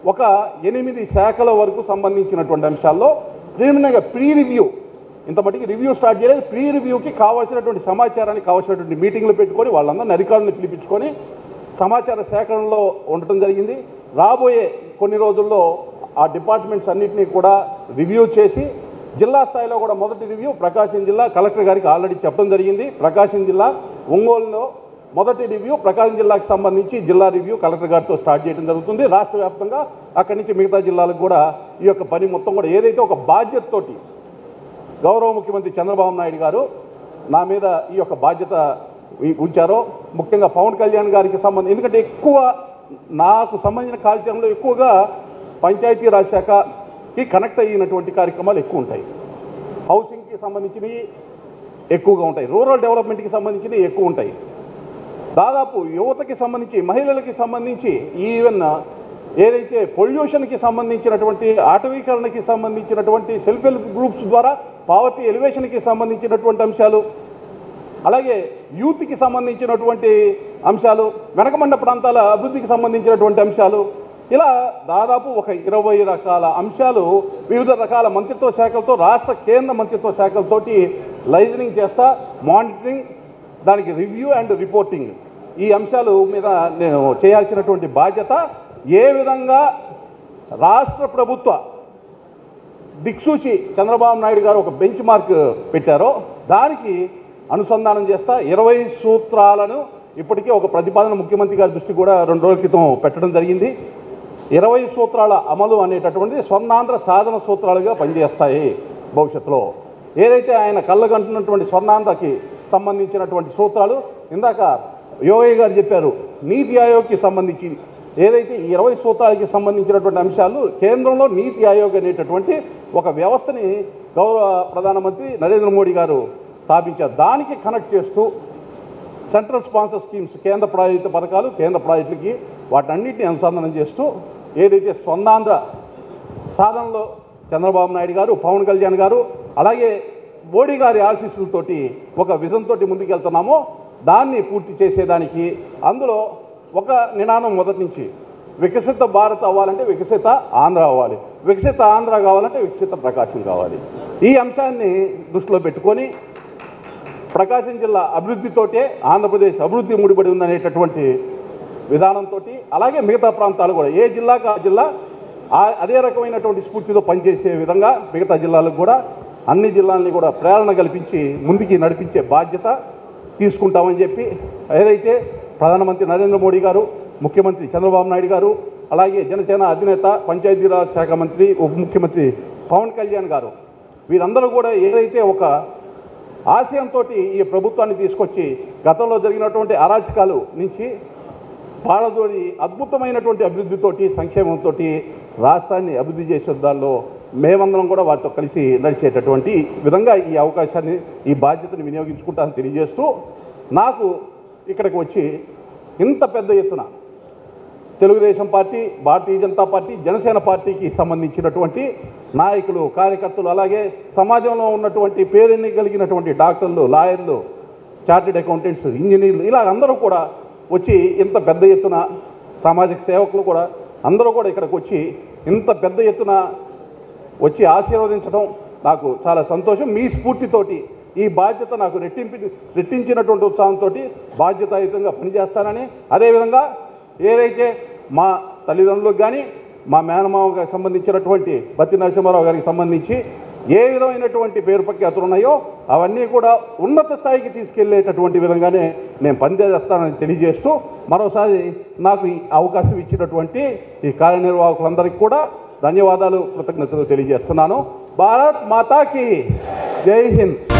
ఒక ఎనిమిది శాఖల వరకు సంబంధించినటువంటి అంశాల్లో ప్రిలిమినరీగా ప్రీ రివ్యూ ఇంత మటుకు రివ్యూ స్టార్ట్ చేయలేదు ప్రీ రివ్యూకి కావాల్సినటువంటి సమాచారాన్ని కావాల్సినటువంటి మీటింగ్లు పెట్టుకొని వాళ్ళందరినీ అధికారులను పిలిపించుకొని సమాచార సేకరణలో ఉండటం జరిగింది రాబోయే కొన్ని రోజుల్లో ఆ డిపార్ట్మెంట్స్ అన్నింటినీ కూడా రివ్యూ చేసి జిల్లా స్థాయిలో కూడా మొదటి రివ్యూ ప్రకాశం జిల్లా కలెక్టర్ గారికి ఆల్రెడీ చెప్పడం జరిగింది ప్రకాశం జిల్లా ఒంగోలులో మొదటి రివ్యూ ప్రకాశం జిల్లాకు సంబంధించి జిల్లా రివ్యూ కలెక్టర్ గారితో స్టార్ట్ చేయడం జరుగుతుంది రాష్ట్ర వ్యాప్తంగా అక్కడి నుంచి మిగతా జిల్లాలకు కూడా ఈ యొక్క పని మొత్తం కూడా ఏదైతే ఒక బాధ్యతతోటి గౌరవ ముఖ్యమంత్రి చంద్రబాబు నాయుడు గారు నా మీద ఈ యొక్క బాధ్యత ఉ- ఉంచారో ముఖ్యంగా పవన్ కళ్యాణ్ గారికి సంబంధించి ఎందుకంటే ఎక్కువ నాకు సంబంధించిన కార్యక్రమంలో ఎక్కువగా పంచాయతీరాజ్ శాఖకి కనెక్ట్ అయినటువంటి కార్యక్రమాలు ఎక్కువ ఉంటాయి హౌసింగ్కి సంబంధించినవి ఎక్కువగా ఉంటాయి రూరల్ డెవలప్మెంట్కి సంబంధించినవి ఎక్కువ ఉంటాయి దాదాపు యువతకి సంబంధించి మహిళలకి సంబంధించి ఈవెన్ ఏదైతే పొల్యూషన్కి సంబంధించినటువంటి ఆటవీకరణకి సంబంధించినటువంటి సెల్ఫ్ హెల్ప్ గ్రూప్స్ ద్వారా పావర్టీ ఎలివేషన్కి సంబంధించినటువంటి అంశాలు అలాగే యూత్కి సంబంధించినటువంటి అంశాలు వెనకమండ ప్రాంతాల అభివృద్ధికి సంబంధించినటువంటి అంశాలు ఇలా దాదాపు ఒక ఇరవై రకాల అంశాలు వివిధ రకాల మంత్రిత్వ శాఖలతో రాష్ట్ర కేంద్ర మంత్రిత్వ శాఖలతోటి లైజనింగ్ చేస్తా మానిటరింగ్ దానికి రివ్యూ అండ్ రిపోర్టింగ్ ఈ అంశాలు మీద నేను చేయాల్సినటువంటి బాధ్యత ఏ విధంగా రాష్ట్ర ప్రభుత్వ దిక్సూచి చంద్రబాబు నాయుడు గారు ఒక బెంచ్ మార్క్ పెట్టారో దానికి అనుసంధానం చేస్తా ఇరవై సూత్రాలను ఇప్పటికే ఒక ప్రతిపాదన ముఖ్యమంత్రి గారి దృష్టి కూడా రెండు రోజుల క్రితం పెట్టడం జరిగింది ఇరవై సూత్రాల అమలు అనేటటువంటిది స్వర్ణాంధ్ర సాధన సూత్రాలుగా పనిచేస్తాయి భవిష్యత్తులో ఏదైతే ఆయన కళ్ళగంటున్నటువంటి స్వర్ణాంధ్రకి సంబంధించినటువంటి సూత్రాలు ఇందాక యోగయ్య గారు చెప్పారు నీతి ఆయోగ్కి సంబంధించి ఏదైతే ఈ ఇరవై సూత్రాలకి సంబంధించినటువంటి అంశాలు కేంద్రంలో నీతి ఆయోగ్ అనేటటువంటి ఒక వ్యవస్థని గౌరవ ప్రధానమంత్రి నరేంద్ర మోడీ గారు స్థాపించారు దానికి కనెక్ట్ చేస్తూ సెంట్రల్ స్పాన్సర్ స్కీమ్స్ కేంద్ర ప్రాయోజిత పథకాలు కేంద్ర ప్రాజెక్టులకి వాటన్నిటిని అనుసంధానం చేస్తూ ఏదైతే స్వర్ణాంధ్ర సాధనలో చంద్రబాబు నాయుడు గారు పవన్ కళ్యాణ్ గారు అలాగే మోడీ గారి ఆశీస్సులతోటి ఒక విజన్ తోటి ముందుకెళ్తున్నామో దాన్ని పూర్తి చేసేదానికి అందులో ఒక నినాదం మొదటి నుంచి వికసిత భారత్ అవ్వాలంటే వికసిత ఆంధ్ర అవ్వాలి వికసిత ఆంధ్ర కావాలంటే వికసిత ప్రకాశం కావాలి ఈ అంశాన్ని దృష్టిలో పెట్టుకొని ప్రకాశం జిల్లా అభివృద్ధితోటే ఆంధ్రప్రదేశ్ అభివృద్ధి ముడిపడి ఉందనేటటువంటి విధానంతో అలాగే మిగతా ప్రాంతాలు కూడా ఏ జిల్లాకు ఆ జిల్లా ఆ- అదే రకమైనటువంటి స్ఫూర్తితో పనిచేసే విధంగా మిగతా జిల్లాలకు కూడా అన్ని జిల్లాలని కూడా ప్రేరణ కల్పించి ముందుకి నడిపించే బాధ్యత తీసుకుంటామని చెప్పి ఏదైతే ప్రధానమంత్రి నరేంద్ర మోడీ గారు ముఖ్యమంత్రి చంద్రబాబు నాయుడు గారు అలాగే జనసేన అధినేత పంచాయతీరాజ్ శాఖ మంత్రి ఉప ముఖ్యమంత్రి పవన్ కళ్యాణ్ గారు వీరందరూ కూడా ఏదైతే ఒక ఆశయంతో ఈ ప్రభుత్వాన్ని తీసుకొచ్చి గతంలో జరిగినటువంటి అరాచకాలు నుంచి పాలదోడి అద్భుతమైనటువంటి అభివృద్ధితోటి సంక్షేమంతో రాష్ట్రాన్ని అభివృద్ధి చేసే దానిలో మేమందరం కూడా వారితో కలిసి నడిచేటటువంటి విధంగా ఈ అవకాశాన్ని ఈ బాధ్యతను వినియోగించుకుంటానని తెలియజేస్తూ నాకు ఇక్కడికి వచ్చి ఇంత పెద్ద ఎత్తున తెలుగుదేశం పార్టీ భారతీయ జనతా పార్టీ జనసేన పార్టీకి సంబంధించినటువంటి నాయకులు కార్యకర్తలు అలాగే సమాజంలో ఉన్నటువంటి పేరెన్ని కలిగినటువంటి డాక్టర్లు లాయర్లు చార్టెడ్ అకౌంటెంట్స్ ఇంజనీర్లు ఇలా అందరూ కూడా వచ్చి ఇంత పెద్ద ఎత్తున సామాజిక సేవకులు కూడా అందరూ కూడా ఇక్కడికి వచ్చి ఇంత పెద్ద ఎత్తున వచ్చి ఆశీర్వదించడం నాకు చాలా సంతోషం మీ స్ఫూర్తితోటి ఈ బాధ్యత నాకు రెట్టింపి రెట్టించినటువంటి ఉత్సాహంతో బాధ్యతాయుతంగా పనిచేస్తానని అదేవిధంగా ఏదైతే మా తల్లిదండ్రులకు కానీ మా మేనమామకి సంబంధించినటువంటి బత్తి నరసింహారావు గారికి సంబంధించి ఏ విధమైనటువంటి పేరు ప్రఖ్యాతులు ఉన్నాయో అవన్నీ కూడా ఉన్నత స్థాయికి తీసుకెళ్లేటటువంటి విధంగానే నేను పనిచేస్తానని తెలియజేస్తూ మరోసారి నాకు ఈ అవకాశం ఇచ్చినటువంటి ఈ కార్యనిర్వాహకులందరికీ కూడా ధన్యవాదాలు కృతజ్ఞతలు తెలియజేస్తున్నాను భారత్ మాతాకి జై హింద్